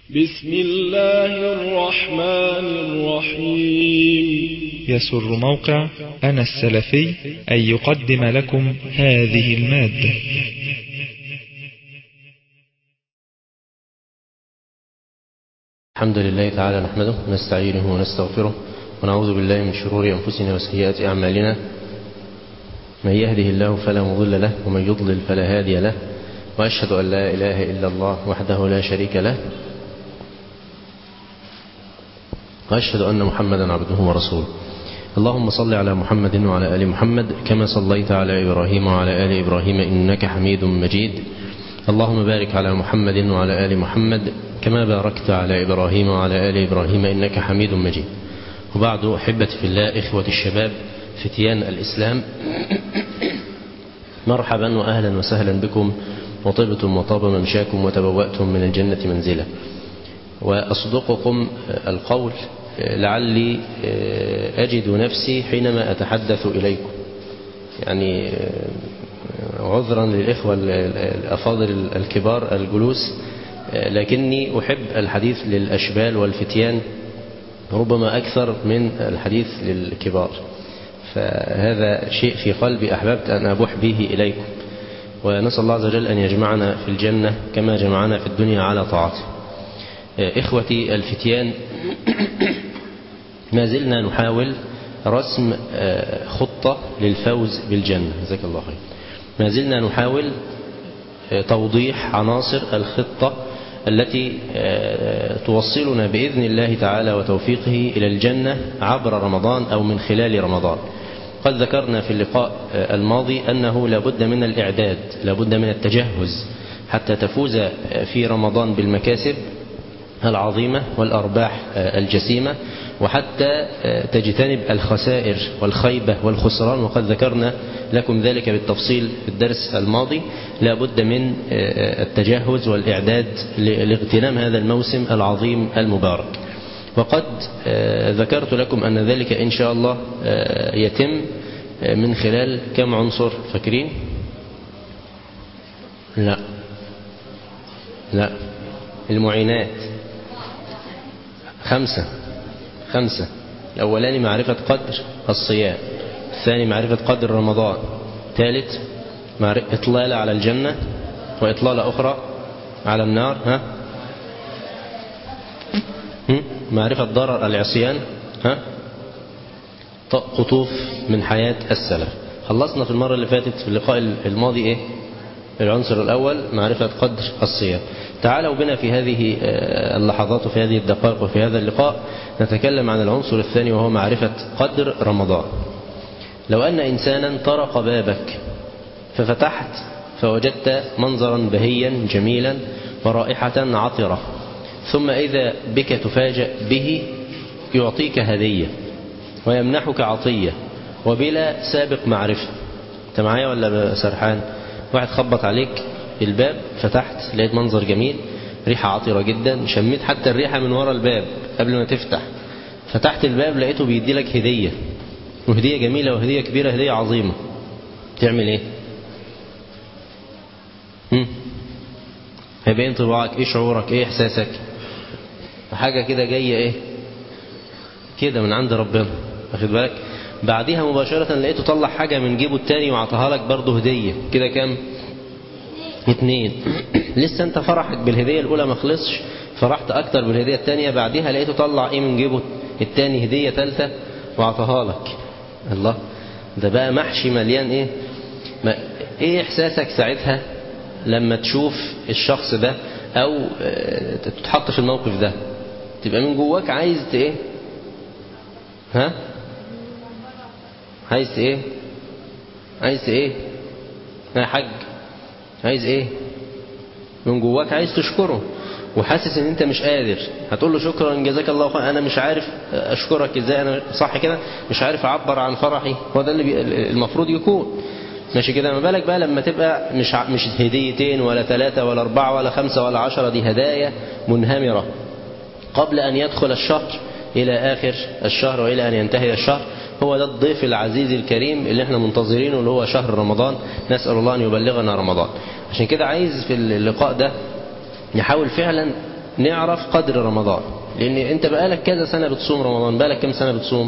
بسم الله الرحمن الرحيم يسر موقع أنا السلفي أن يقدم لكم هذه المادة الحمد لله تعالى نحمده ونستعينه ونستغفره ونعوذ بالله من شرور أنفسنا وسيئات أعمالنا من يهده الله فلا مضل له ومن يضلل فلا هادي له وأشهد أن لا إله إلا الله وحده لا شريك له وأشهد أن محمدا عبده ورسوله اللهم صل على محمد وعلى آل محمد كما صليت على إبراهيم وعلى آل إبراهيم إنك حميد مجيد اللهم بارك على محمد وعلى آل محمد كما باركت على إبراهيم وعلى آل إبراهيم إنك حميد مجيد وبعد أحبتي في الله إخوة الشباب فتيان الإسلام مرحبا وأهلا وسهلا بكم وطبتم وطاب ممشاكم وتبوأتم من الجنة منزلا وأصدقكم القول لعلي أجد نفسي حينما أتحدث إليكم يعني عذرا للإخوة الأفاضل الكبار الجلوس لكني أحب الحديث للأشبال والفتيان ربما أكثر من الحديث للكبار فهذا شيء في قلبي أحببت أن أبوح به إليكم ونسأل الله عز وجل أن يجمعنا في الجنة كما جمعنا في الدنيا على طاعته إخوتي الفتيان ما زلنا نحاول رسم خطة للفوز بالجنة جزاك الله خير ما زلنا نحاول توضيح عناصر الخطة التي توصلنا بإذن الله تعالى وتوفيقه إلى الجنة عبر رمضان أو من خلال رمضان قد ذكرنا في اللقاء الماضي أنه لابد من الإعداد لابد من التجهز حتى تفوز في رمضان بالمكاسب العظيمة والأرباح الجسيمة وحتى تجتنب الخسائر والخيبة والخسران وقد ذكرنا لكم ذلك بالتفصيل في الدرس الماضي لا بد من التجهز والإعداد لاغتنام هذا الموسم العظيم المبارك وقد ذكرت لكم أن ذلك إن شاء الله يتم من خلال كم عنصر فاكرين لا لا المعينات خمسة خمسة الأولاني معرفة قدر الصيام الثاني معرفة قدر رمضان ثالث إطلالة على الجنة وإطلالة أخرى على النار ها معرفة ضرر العصيان ها قطوف من حياة السلف خلصنا في المرة اللي فاتت في اللقاء الماضي إيه العنصر الأول معرفة قدر الصيام تعالوا بنا في هذه اللحظات وفي هذه الدقائق وفي هذا اللقاء نتكلم عن العنصر الثاني وهو معرفة قدر رمضان لو أن إنسانا طرق بابك ففتحت فوجدت منظرا بهيا جميلا ورائحة عطرة ثم إذا بك تفاجأ به يعطيك هدية ويمنحك عطية وبلا سابق معرفة أنت معايا ولا سرحان واحد خبط عليك الباب فتحت لقيت منظر جميل ريحة عطرة جدا شميت حتى الريحة من ورا الباب قبل ما تفتح فتحت الباب لقيته بيدي لك هدية وهدية جميلة وهدية كبيرة هدية عظيمة تعمل ايه هم؟ هيبقى انطباعك ايه شعورك ايه احساسك حاجة كده جاية ايه كده من عند ربنا واخد بالك بعديها مباشرة لقيته طلع حاجة من جيبه التاني وعطاها لك برضه هدية كده كام اتنين لسه انت فرحك بالهدية الاولى ما خلصش فرحت اكتر بالهدية التانية بعديها لقيته طلع ايه من جيبه التاني هدية تالتة وعطاها لك الله ده بقى محشي مليان ايه ما ايه احساسك ساعتها لما تشوف الشخص ده او تتحط في الموقف ده تبقى من جواك عايز ايه ها عايز ايه عايز ايه يا حاج عايز ايه من جواك عايز تشكره وحاسس ان انت مش قادر هتقول له شكرا جزاك الله خير انا مش عارف اشكرك ازاي انا صح كده مش عارف اعبر عن فرحي هو ده اللي المفروض يكون ماشي كده ما بالك بقى لما تبقى مش مش هديتين ولا ثلاثة ولا أربعة ولا خمسة ولا عشرة دي هدايا منهمرة قبل أن يدخل الشهر إلى آخر الشهر وإلى أن ينتهي الشهر هو ده الضيف العزيز الكريم اللي احنا منتظرينه اللي هو شهر رمضان نسأل الله أن يبلغنا رمضان عشان كده عايز في اللقاء ده نحاول فعلا نعرف قدر رمضان لأن أنت بقالك كذا سنة بتصوم رمضان بقالك كم سنة بتصوم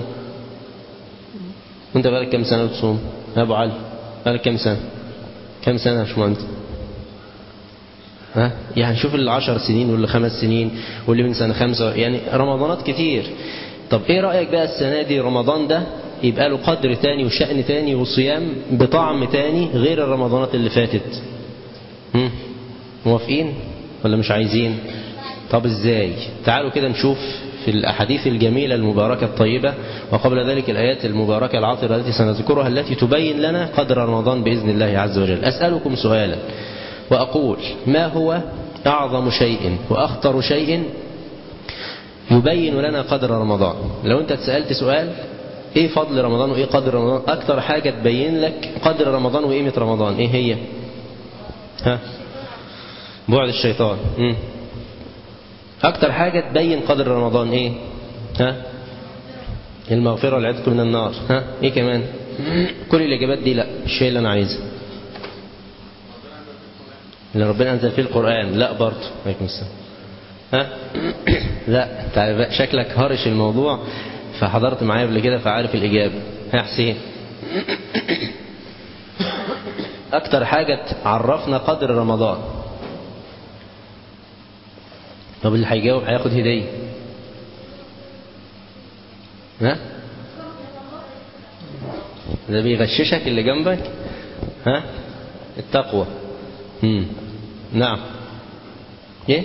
أنت بقالك كم سنة بتصوم يا أبو علي بقالك كم سنة كم سنة يا باشمهندس ها يعني شوف العشر سنين واللي خمس سنين واللي من سنة خمسة يعني رمضانات كتير طب ايه رأيك بقى السنة دي رمضان ده يبقى له قدر تاني وشأن تاني وصيام بطعم تاني غير الرمضانات اللي فاتت هم؟ موافقين ولا مش عايزين طب ازاي تعالوا كده نشوف في الأحاديث الجميلة المباركة الطيبة وقبل ذلك الآيات المباركة العاطرة التي سنذكرها التي تبين لنا قدر رمضان بإذن الله عز وجل أسألكم سؤالا وأقول ما هو أعظم شيء وأخطر شيء يبين لنا قدر رمضان لو أنت اتسألت سؤال إيه فضل رمضان وإيه قدر رمضان أكتر حاجة تبين لك قدر رمضان وقيمة رمضان إيه هي ها بعد الشيطان مم. أكتر حاجة تبين قدر رمضان إيه ها المغفرة والعتق من النار ها إيه كمان كل الإجابات دي لا الشيء اللي أنا عايزه اللي ربنا أنزل فيه القرآن لا برضه عليكم السلام ها لا تعال شكلك هرش الموضوع فحضرت معايا قبل كده فعارف الإجابة ها حسين أكتر حاجة تعرفنا قدر رمضان طب اللي هيجاوب هياخد هدية ها ده بيغششك اللي جنبك ها التقوى مم. نعم ايه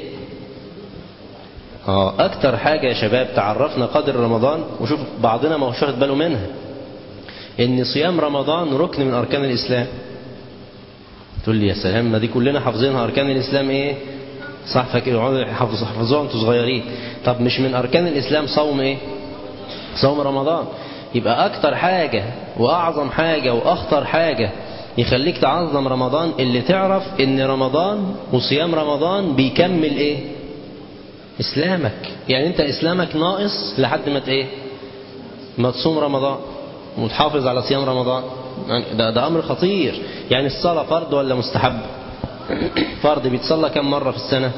اه اكتر حاجة يا شباب تعرفنا قدر رمضان وشوف بعضنا ما هوش واخد باله منها ان صيام رمضان ركن من اركان الاسلام تقول لي يا سلام ما دي كلنا حافظينها اركان الاسلام ايه صح فاكر حفظوها انتوا صغيرين طب مش من اركان الاسلام صوم ايه صوم رمضان يبقى اكتر حاجة واعظم حاجة واخطر حاجة يخليك تعظم رمضان اللي تعرف ان رمضان وصيام رمضان بيكمل ايه اسلامك يعني انت اسلامك ناقص لحد ما ايه ما تصوم رمضان وتحافظ على صيام رمضان يعني ده, ده امر خطير يعني الصلاة فرض ولا مستحب فرض بيتصلى كم مرة في السنة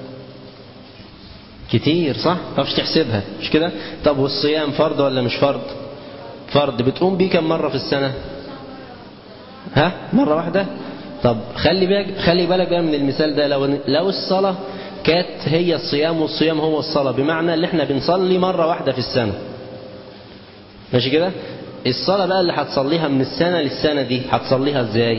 كتير صح ما تحسبها مش كده طب والصيام فرض ولا مش فرض فرض بتقوم بيه كم مرة في السنة ها مرة واحدة طب خلي بالك خلي بالك بقى من المثال ده لو لو الصلاة كانت هي الصيام والصيام هو الصلاة بمعنى اللي احنا بنصلي مرة واحدة في السنة ماشي كده الصلاة بقى اللي هتصليها من السنة للسنة دي هتصليها ازاي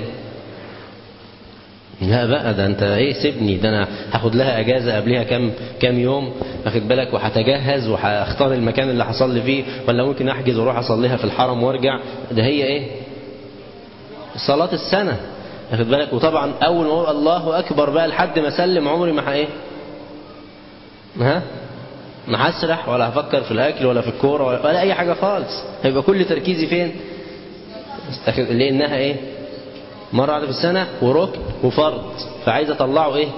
لا بقى ده انت ايه سيبني ده انا هاخد لها اجازة قبلها كام كام يوم واخد بالك وهتجهز وهختار المكان اللي هصلي فيه ولا ممكن احجز واروح اصليها في الحرم وارجع ده هي ايه صلاة السنة واخد بالك وطبعا اول ما اقول الله اكبر بقى لحد ما اسلم عمري ما ايه ها ما هسرح ولا هفكر في الاكل ولا في الكوره ولا, ولا اي حاجه خالص هيبقى كل تركيزي فين لانها ايه مره واحده في السنه وركن وفرض فعايز اطلعه ايه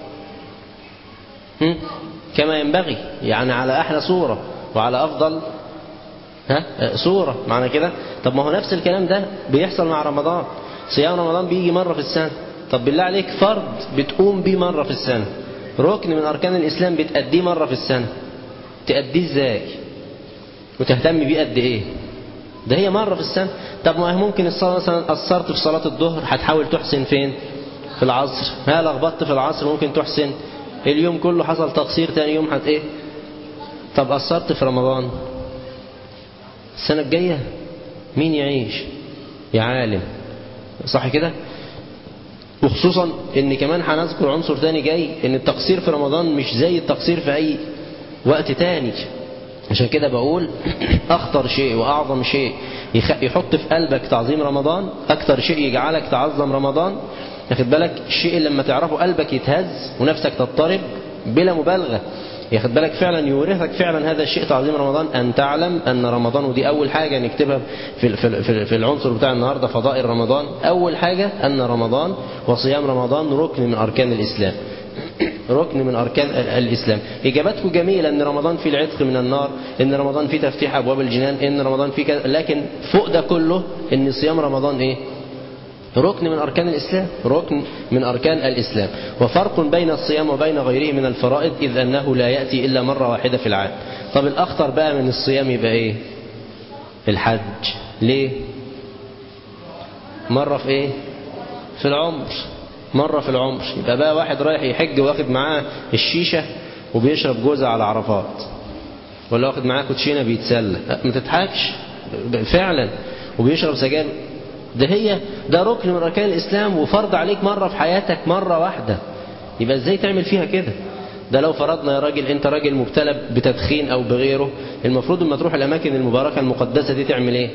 هم؟ كما ينبغي يعني على احلى صوره وعلى افضل ها صوره معنى كده طب ما هو نفس الكلام ده بيحصل مع رمضان صيام رمضان بيجي مره في السنه طب بالله عليك فرض بتقوم بيه مره في السنه ركن من أركان الإسلام بتأديه مرة في السنة تأديه إزاي وتهتم بيه قد إيه ده هي مرة في السنة طب ما ممكن الصلاة مثلا قصرت في صلاة الظهر هتحاول تحسن فين في العصر ها لخبطت في العصر ممكن تحسن اليوم كله حصل تقصير تاني يوم هت إيه طب قصرت في رمضان السنة الجاية مين يعيش يا عالم صح كده وخصوصا ان كمان هنذكر عنصر تاني جاي ان التقصير في رمضان مش زي التقصير في اي وقت تاني عشان كده بقول اخطر شيء واعظم شيء يحط في قلبك تعظيم رمضان اكتر شيء يجعلك تعظم رمضان ياخد بالك الشيء اللي لما تعرفه قلبك يتهز ونفسك تضطرب بلا مبالغة ياخد بالك فعلا يورثك فعلا هذا الشيء تعظيم رمضان أن تعلم أن رمضان ودي أول حاجة نكتبها في في في العنصر بتاع النهاردة فضائل رمضان أول حاجة أن رمضان وصيام رمضان ركن من أركان الإسلام ركن من أركان الإسلام إجاباتكم جميلة أن رمضان فيه العتق من النار أن رمضان فيه تفتيح أبواب الجنان أن رمضان فيه كذا لكن فوق ده كله أن صيام رمضان إيه ركن من أركان الإسلام ركن من أركان الإسلام وفرق بين الصيام وبين غيره من الفرائض إذ أنه لا يأتي إلا مرة واحدة في العام طب الأخطر بقى من الصيام يبقى إيه الحج ليه مرة في إيه في العمر مرة في العمر يبقى بقى واحد رايح يحج واخد معاه الشيشة وبيشرب جوزة على عرفات ولا واخد معاه كوتشينة بيتسلى ما تضحكش فعلا وبيشرب سجاير ده هي ده ركن من أركان الإسلام وفرض عليك مرة في حياتك مرة واحدة يبقى ازاي تعمل فيها كده ده لو فرضنا يا راجل انت راجل مبتلى بتدخين او بغيره المفروض لما تروح الاماكن المباركة المقدسة دي تعمل ايه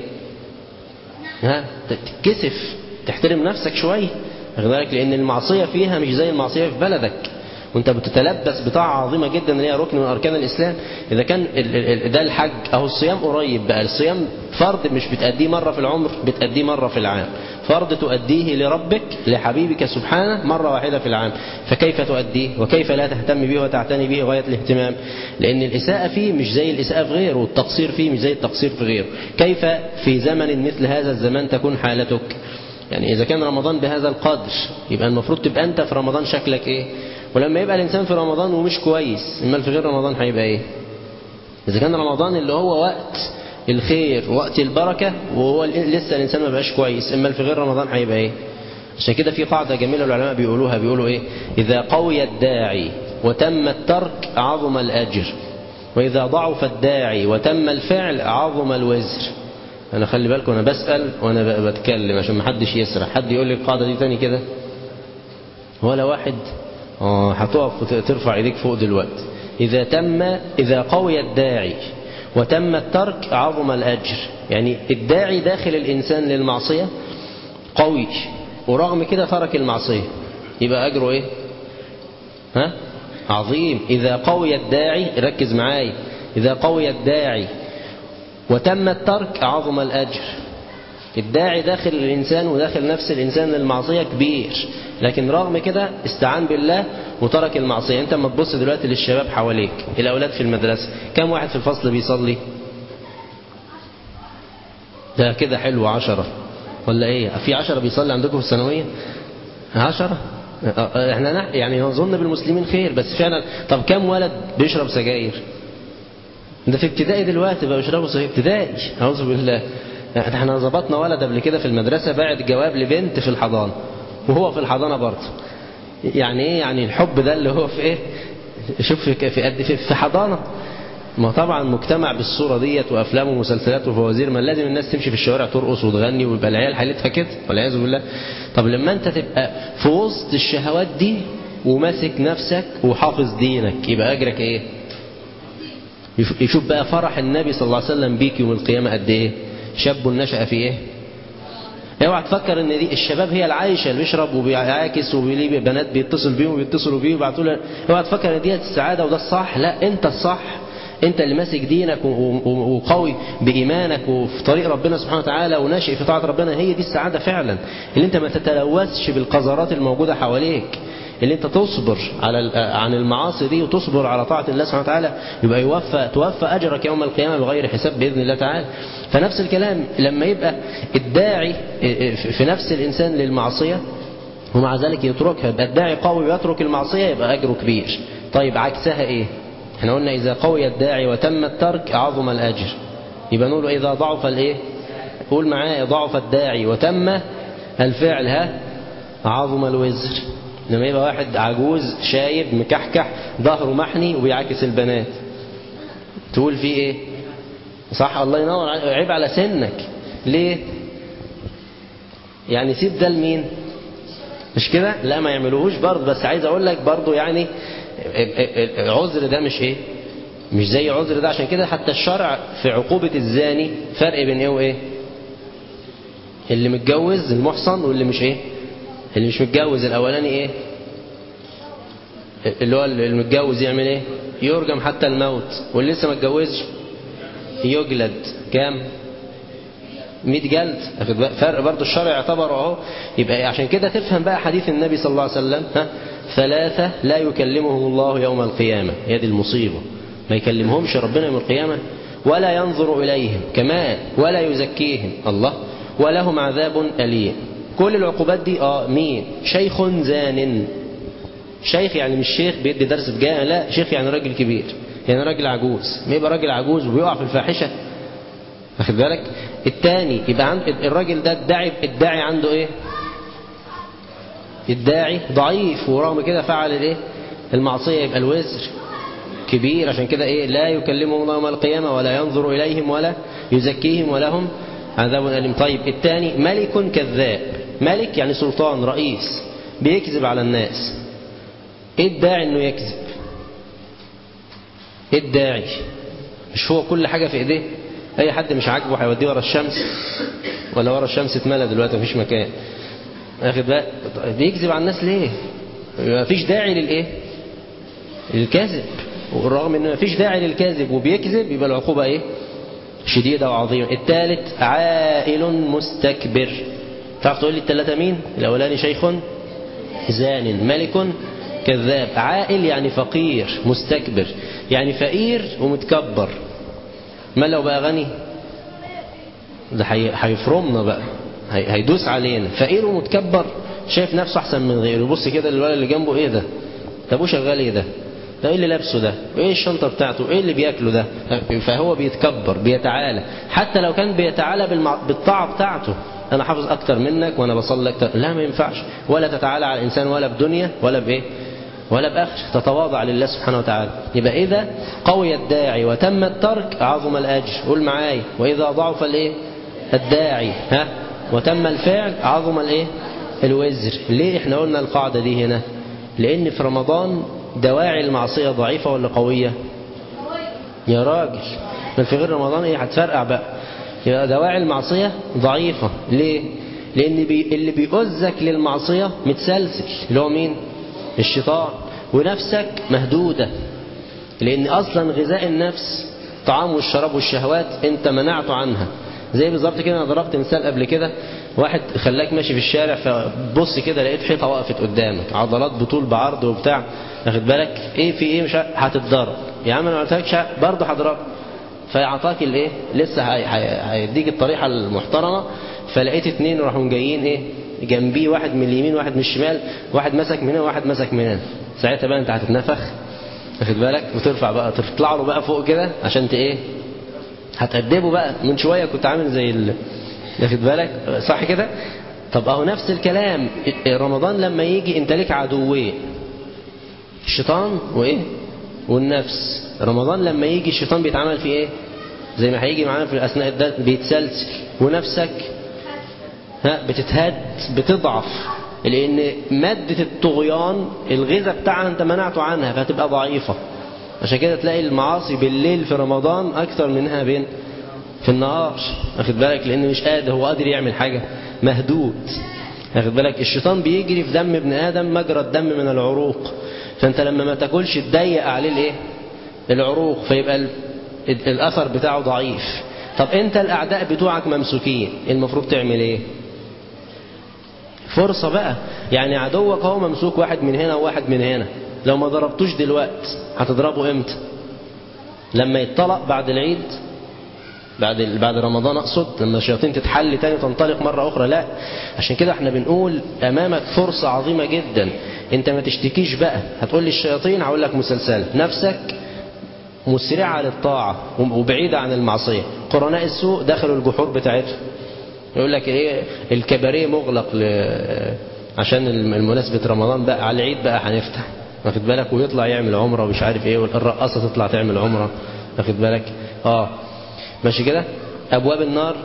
ها تتكسف تحترم نفسك شوية واخد بالك لان المعصية فيها مش زي المعصية في بلدك وانت بتتلبس بطاعة عظيمة جدا اللي هي ركن من أركان الإسلام إذا كان ده الحج أو الصيام قريب بقى الصيام فرض مش بتأديه مرة في العمر بتأديه مرة في العام فرض تؤديه لربك لحبيبك سبحانه مرة واحدة في العام فكيف تؤديه وكيف لا تهتم به وتعتني به غاية الاهتمام لأن الإساءة فيه مش زي الإساءة في غيره والتقصير فيه مش زي التقصير في غيره كيف في زمن مثل هذا الزمان تكون حالتك يعني إذا كان رمضان بهذا القدر يبقى المفروض تبقى أنت في رمضان شكلك إيه ولما يبقى الإنسان في رمضان ومش كويس إما في غير رمضان هيبقى إيه إذا كان رمضان اللي هو وقت الخير وقت البركة وهو لسه الإنسان ما بقاش كويس إما في غير رمضان هيبقى إيه عشان كده في قاعدة جميلة العلماء بيقولوها بيقولوا إيه إذا قوي الداعي وتم الترك عظم الأجر وإذا ضعف الداعي وتم الفعل عظم الوزر أنا خلي بالكم أنا بسأل وأنا بتكلم عشان ما حدش يسرح حد يقول لي القاعدة دي تاني كده ولا واحد اه هتقف وترفع ايديك فوق دلوقتي إذا تم إذا قوي الداعي وتم الترك عظم الأجر يعني الداعي داخل الإنسان للمعصية قوي ورغم كده ترك المعصية يبقى أجره إيه ها عظيم إذا قوي الداعي ركز معاي إذا قوي الداعي وتم الترك عظم الأجر الداعي داخل الإنسان وداخل نفس الإنسان للمعصية كبير لكن رغم كده استعان بالله وترك المعصية انت لما تبص دلوقتي للشباب حواليك الأولاد في المدرسة كم واحد في الفصل بيصلي ده كده حلو عشرة ولا ايه في عشرة بيصلي عندكم في الثانوية عشرة احنا يعني نظن بالمسلمين خير بس فعلا طب كم ولد بيشرب سجاير ده في ابتدائي دلوقتي بقى بيشربوا سجاير ابتدائي اعوذ بالله احنا ظبطنا ولد قبل كده في المدرسة باعت جواب لبنت في الحضانة وهو في الحضانة برضه يعني ايه يعني الحب ده اللي هو في ايه شوف في في قد في, في حضانة ما طبعا مجتمع بالصورة ديت وافلام ومسلسلات وفوازير ما لازم الناس تمشي في الشوارع ترقص وتغني ويبقى العيال حالتها كده والعياذ بالله طب لما انت تبقى في وسط الشهوات دي وماسك نفسك وحافظ دينك يبقى اجرك ايه يشوف بقى فرح النبي صلى الله عليه وسلم بيك يوم القيامة قد ايه شاب نشأ في ايه اوعى تفكر ان دي الشباب هي العايشه اللي بيشرب وبيعاكس وبيلي بنات بيتصل بيهم وبيتصلوا بيه ويبعتوا له اوعى تفكر ان دي السعاده وده الصح لا انت الصح انت اللي ماسك دينك وقوي بايمانك وفي طريق ربنا سبحانه وتعالى وناشئ في طاعه ربنا هي دي السعاده فعلا اللي انت ما تتلوثش بالقذرات الموجوده حواليك اللي انت تصبر على عن المعاصي دي وتصبر على طاعة الله سبحانه وتعالى يبقى يوفى توفى أجرك يوم القيامة بغير حساب بإذن الله تعالى فنفس الكلام لما يبقى الداعي في نفس الإنسان للمعصية ومع ذلك يتركها يبقى الداعي قوي ويترك المعصية يبقى أجره كبير طيب عكسها إيه احنا قلنا إذا قوي الداعي وتم الترك عظم الأجر يبقى نقول إذا ضعف الإيه قول معايا ضعف الداعي وتم الفعل ها عظم الوزر لما يبقى واحد عجوز شايب مكحكح ظهره محني وبيعاكس البنات تقول فيه ايه صح الله ينور عيب على سنك ليه يعني سيب ده لمين مش كده لا ما يعملوهوش برضه بس عايز اقول لك برضه يعني عذر ده مش ايه مش زي عذر ده عشان كده حتى الشرع في عقوبة الزاني فرق بين ايه وايه اللي متجوز المحصن واللي مش ايه اللي مش متجوز الاولاني ايه اللي هو المتجوز يعمل ايه يرجم حتى الموت واللي لسه ما اتجوزش يجلد كام 100 جلد فرق برضه الشرع يعتبر اهو يبقى عشان كده تفهم بقى حديث النبي صلى الله عليه وسلم ها ثلاثة لا يكلمهم الله يوم القيامة هي دي المصيبة ما يكلمهمش ربنا يوم القيامة ولا ينظر إليهم كمان ولا يزكيهم الله ولهم عذاب أليم كل العقوبات دي اه مين شيخ زان شيخ يعني مش شيخ بيدي درس في جامع لا شيخ يعني راجل كبير يعني راجل عجوز ما يبقى راجل عجوز وبيقع في الفاحشة واخد بالك التاني يبقى عند الراجل ده الداعي الداعي عنده ايه الداعي ضعيف ورغم كده فعل الايه المعصية يبقى الوزر كبير عشان كده ايه لا يكلمهم الله يوم القيامة ولا ينظر إليهم ولا يزكيهم ولهم عذاب أليم طيب الثاني ملك كذاب ملك يعني سلطان رئيس بيكذب على الناس ايه الداعي انه يكذب ايه الداعي مش هو كل حاجة في ايديه اي حد مش عاجبه هيوديه ورا الشمس ولا ورا الشمس اتملى دلوقتي مفيش مكان واخد بقى بيكذب على الناس ليه مفيش داعي للايه للكذب ورغم ان مفيش داعي للكذب وبيكذب يبقى العقوبة ايه شديدة وعظيمة الثالث عائل مستكبر تعرف تقول لي الثلاثة مين الاولاني شيخ زان ملك كذاب عائل يعني فقير مستكبر يعني فقير ومتكبر ما لو بقى غني ده هيفرمنا بقى هيدوس علينا فقير ومتكبر شايف نفسه احسن من غيره يبص كده للولد اللي جنبه ايه ده طب ابوه شغال ايه ده ده ايه اللي لابسه ده ايه الشنطه بتاعته ايه اللي بياكله ده فهو بيتكبر بيتعالى حتى لو كان بيتعالى بالمع... بالطاعه بتاعته انا حافظ اكتر منك وانا بصلي اكتر لا ما ينفعش ولا تتعالى على الانسان ولا بدنيا ولا بايه ولا بآخر تتواضع لله سبحانه وتعالى يبقى إذا قوي الداعي وتم الترك عظم الأجر قول معاي وإذا ضعف الإيه الداعي ها وتم الفعل عظم الإيه الوزر ليه احنا قلنا القاعدة دي هنا لأن في رمضان دواعي المعصية ضعيفة ولا قوية يا راجل من في غير رمضان ايه هتفرقع بقى يبقى دواعي المعصية ضعيفة ليه لأن بي اللي بيؤذك للمعصية متسلسل اللي هو مين الشيطان ونفسك مهدودة لأن أصلا غذاء النفس طعام والشراب والشهوات أنت منعته عنها زي بالظبط كده أنا ضربت مثال قبل كده واحد خلاك ماشي في الشارع فبص كده لقيت حيطة وقفت قدامك عضلات بطول بعرض وبتاع واخد بالك ايه في ايه مش هتتضرب يا عم انا ما قلتلكش برضه هضرب فيعطاك الايه لسه هيديك الطريحه المحترمه فلقيت اتنين راحوا جايين ايه جنبيه واحد من اليمين واحد من الشمال واحد مسك من هنا وواحد مسك من هنا ساعتها بقى انت هتتنفخ واخد بالك وترفع بقى تطلع له بقى فوق كده عشان ت ايه هتأدبه بقى من شويه كنت عامل زي ال... واخد بالك صح كده طب اهو نفس الكلام رمضان لما يجي انت ليك عدوين الشيطان وايه والنفس رمضان لما يجي الشيطان بيتعامل في ايه زي ما هيجي معانا في اثناء الدرس بيتسلسل ونفسك ها بتتهد بتضعف لان مادة الطغيان الغذاء بتاعها انت منعته عنها فهتبقى ضعيفة عشان كده تلاقي المعاصي بالليل في رمضان اكثر منها بين في النهار واخد بالك لان مش قادر هو قادر يعمل حاجة مهدود واخد بالك الشيطان بيجري في دم ابن ادم مجرى الدم من العروق فانت لما ما تاكلش تضيق عليه الايه العروق فيبقى الاثر بتاعه ضعيف طب انت الاعداء بتوعك ممسوكين المفروض تعمل ايه فرصة بقى يعني عدوك هو ممسوك واحد من هنا وواحد من هنا لو ما ضربتوش دلوقت هتضربه امتى لما يطلق بعد العيد بعد بعد رمضان اقصد لما الشياطين تتحل تاني وتنطلق مرة اخرى لا عشان كده احنا بنقول امامك فرصة عظيمة جدا انت ما تشتكيش بقى هتقول لي الشياطين هقول لك مسلسل نفسك مسرعة للطاعة وبعيدة عن المعصية قرناء السوء دخلوا الجحور بتاعتهم يقول لك ايه الكباريه مغلق ل... عشان المناسبة رمضان بقى على العيد بقى هنفتح واخد بالك ويطلع يعمل عمرة ومش عارف ايه والرقاصة تطلع تعمل عمرة واخد بالك اه ماشي كده ابواب النار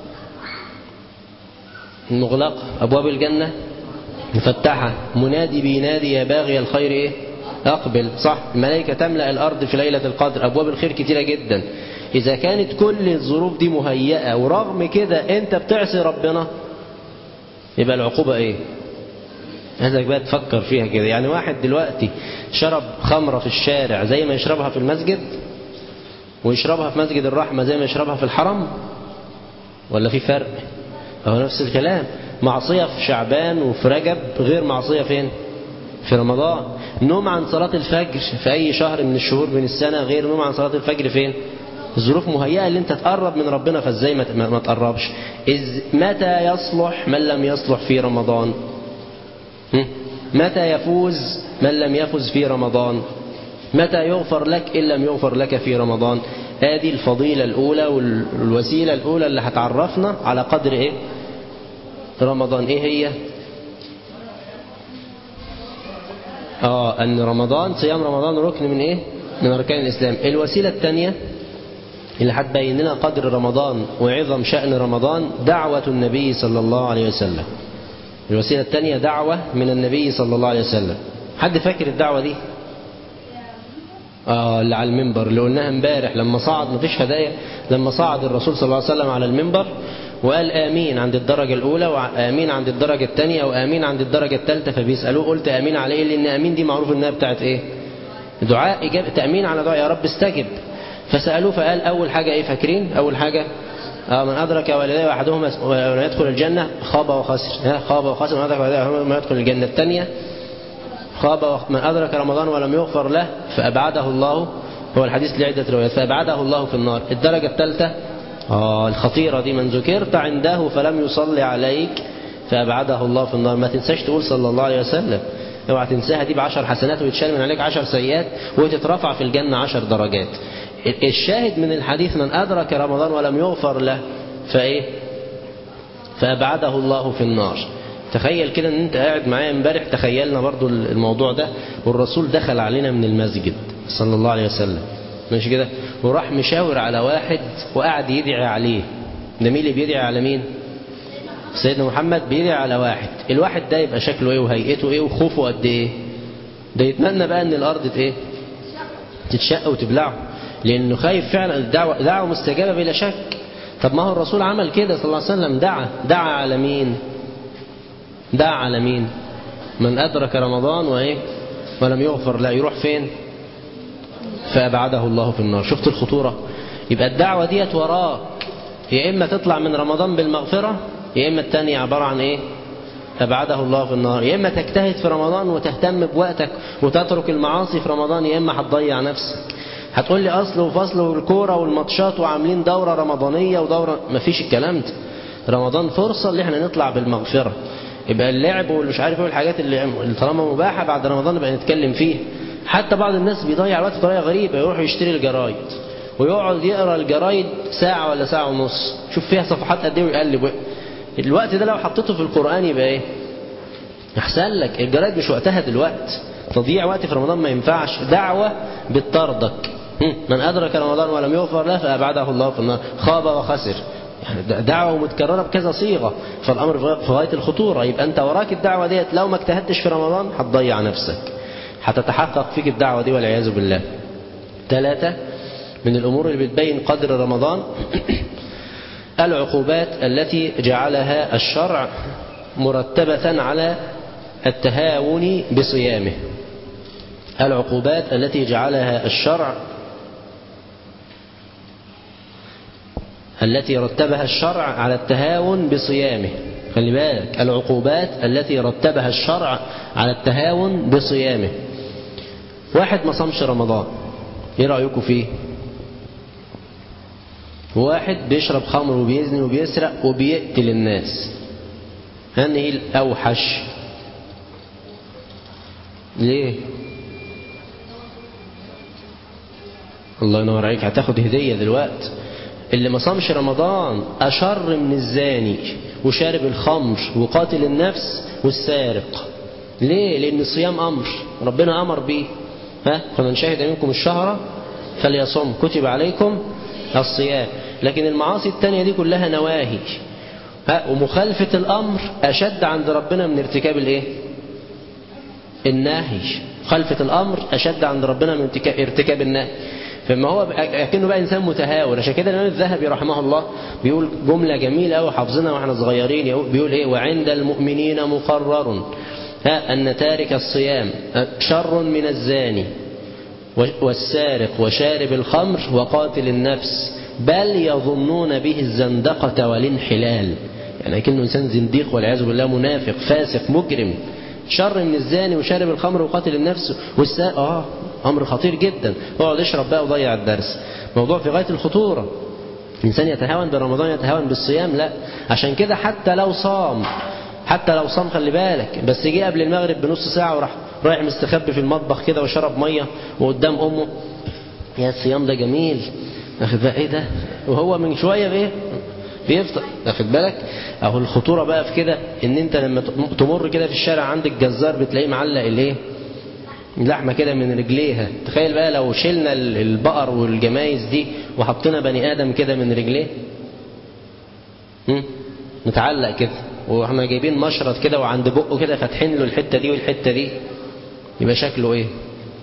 مغلقة ابواب الجنة مفتحة منادي بينادي يا باغي الخير ايه اقبل صح الملائكة تملأ الارض في ليلة القدر ابواب الخير كتيرة جدا إذا كانت كل الظروف دي مهيئة ورغم كده أنت بتعصي ربنا يبقى العقوبة إيه عايزك بقى تفكر فيها كده يعني واحد دلوقتي شرب خمرة في الشارع زي ما يشربها في المسجد ويشربها في مسجد الرحمة زي ما يشربها في الحرم ولا في فرق هو نفس الكلام معصية في شعبان وفي رجب غير معصية فين في رمضان نوم عن صلاة الفجر في أي شهر من الشهور من السنة غير نوم عن صلاة الفجر فين الظروف مهيئة اللي انت تقرب من ربنا فازاي ما ما تقربش إذ متى يصلح من لم يصلح في رمضان هم؟ متى يفوز من لم يفز في رمضان متى يغفر لك إن لم يغفر لك في رمضان هذه الفضيلة الأولى والوسيلة الأولى اللي هتعرفنا على قدر إيه رمضان إيه هي آه أن رمضان صيام رمضان ركن من إيه من أركان الإسلام الوسيلة الثانية اللي هتبين لنا قدر رمضان وعظم شأن رمضان دعوة النبي صلى الله عليه وسلم الوسيلة الثانية دعوة من النبي صلى الله عليه وسلم حد فاكر الدعوة دي آه اللي على المنبر اللي قلناها امبارح لما صعد مفيش هدايا لما صعد الرسول صلى الله عليه وسلم على المنبر وقال آمين عند الدرجة الأولى وآمين عند الدرجة الثانية وآمين عند الدرجة الثالثة فبيسألوه قلت آمين على إيه لأن آمين دي معروف إنها بتاعت إيه دعاء إجابة تأمين على دعاء يا رب استجب فسألوه فقال أول حاجة إيه فاكرين أول حاجة آه من أدرك والديه أحدهما ولم يدخل الجنة خاب وخسر خاب وخسر من أدرك والديه أحدهما يدخل الجنة الثانية خاب من أدرك رمضان ولم يغفر له فأبعده الله هو الحديث لعدة روايات فأبعده الله في النار الدرجة الثالثة آه الخطيرة دي من ذكرت عنده فلم يصلي عليك فأبعده الله في النار ما تنساش تقول صلى الله عليه وسلم اوعى تنساها دي بعشر حسنات ويتشال من عليك عشر سيئات وتترفع في الجنة عشر درجات الشاهد من الحديث من أدرك رمضان ولم يغفر له فإيه فأبعده الله في النار تخيل كده ان انت قاعد معايا امبارح تخيلنا برضو الموضوع ده والرسول دخل علينا من المسجد صلى الله عليه وسلم ماشي كده وراح مشاور على واحد وقعد يدعي عليه ده مين اللي بيدعي على مين سيدنا محمد بيدعي على واحد الواحد ده يبقى شكله ايه وهيئته ايه وخوفه قد ايه ده يتمنى بقى ان الارض ايه تتشق وتبلعه لانه خايف فعلا الدعوه دعوه مستجابه بلا شك طب ما هو الرسول عمل كده صلى الله عليه وسلم دعا دعا على مين دعا على مين من أدرك رمضان وإيه ولم يغفر لا يروح فين فأبعده الله في النار شفت الخطورة يبقى الدعوة ديت وراك يا إما تطلع من رمضان بالمغفرة يا إما الثانية عبارة عن إيه أبعده الله في النار يا إما تجتهد في رمضان وتهتم بوقتك وتترك المعاصي في رمضان يا إما هتضيع نفسك هتقول لي أصل وفصل والكورة والماتشات وعاملين دورة رمضانية ودورة مفيش الكلام ده رمضان فرصة اللي احنا نطلع بالمغفرة يبقى اللعب والمش عارف ايه الحاجات اللي طالما مباحة بعد رمضان نبقى نتكلم فيها حتى بعض الناس بيضيع الوقت بطريقة غريبة يروح يشتري الجرايد ويقعد يقرا الجرايد ساعة ولا ساعة ونص شوف فيها صفحات قد ايه ويقلب الوقت ده لو حطيته في القرآن يبقى ايه احسن لك الجرايد مش وقتها دلوقتي تضييع وقت في رمضان ما ينفعش دعوة بتطردك من أدرك رمضان ولم يغفر له فأبعده الله في النار خاب وخسر يعني دعوة متكررة بكذا صيغة فالأمر في غاية الخطورة يبقى أنت وراك الدعوة ديت لو ما اجتهدتش في رمضان هتضيع نفسك هتتحقق فيك الدعوة دي والعياذ بالله ثلاثة من الأمور اللي بتبين قدر رمضان العقوبات التي جعلها الشرع مرتبة على التهاون بصيامه العقوبات التي جعلها الشرع التي رتبها الشرع على التهاون بصيامه خلي بالك العقوبات التي رتبها الشرع على التهاون بصيامه واحد ما صامش رمضان ايه رأيكم فيه واحد بيشرب خمر وبيزني وبيسرق وبيقتل الناس هنهي الأوحش ليه الله ينور عليك هتاخد هدية دلوقتي اللي ما صامش رمضان أشر من الزاني وشارب الخمر وقاتل النفس والسارق ليه؟ لأن الصيام أمر ربنا أمر به ها فمن شهد منكم الشهر فليصم كتب عليكم الصيام لكن المعاصي التانية دي كلها نواهي ها ومخالفة الأمر أشد عند ربنا من ارتكاب الإيه؟ النهي خلفة الأمر أشد عند ربنا من ارتكاب النهي فما هو كأنه بقى إنسان متهاون عشان كده الإمام الذهبي رحمه الله بيقول جملة جميلة أوي حافظينها وإحنا صغيرين بيقول إيه وعند المؤمنين مقرر ها أن تارك الصيام شر من الزاني والسارق وشارب الخمر وقاتل النفس بل يظنون به الزندقة والانحلال يعني كأنه إنسان زنديق والعياذ بالله منافق فاسق مجرم شر من الزاني وشارب الخمر وقاتل النفس والسارق آه أمر خطير جدا اقعد اشرب بقى وضيع الدرس موضوع في غاية الخطورة الإنسان يتهاون برمضان يتهاون بالصيام لا عشان كده حتى لو صام حتى لو صام خلي بالك بس جه قبل المغرب بنص ساعة وراح رايح مستخبي في المطبخ كده وشرب مية وقدام أمه يا الصيام ده جميل واخد بقى ايه ده وهو من شوية بايه بيفطر واخد بالك اهو الخطورة بقى في كده ان انت لما تمر كده في الشارع عند الجزار بتلاقيه معلق الايه لحمة كده من رجليها تخيل بقى لو شلنا البقر والجمايز دي وحطينا بني آدم كده من رجليه متعلق كده واحنا جايبين مشرط كده وعند بقه كده فاتحين له الحتة دي والحتة دي يبقى شكله ايه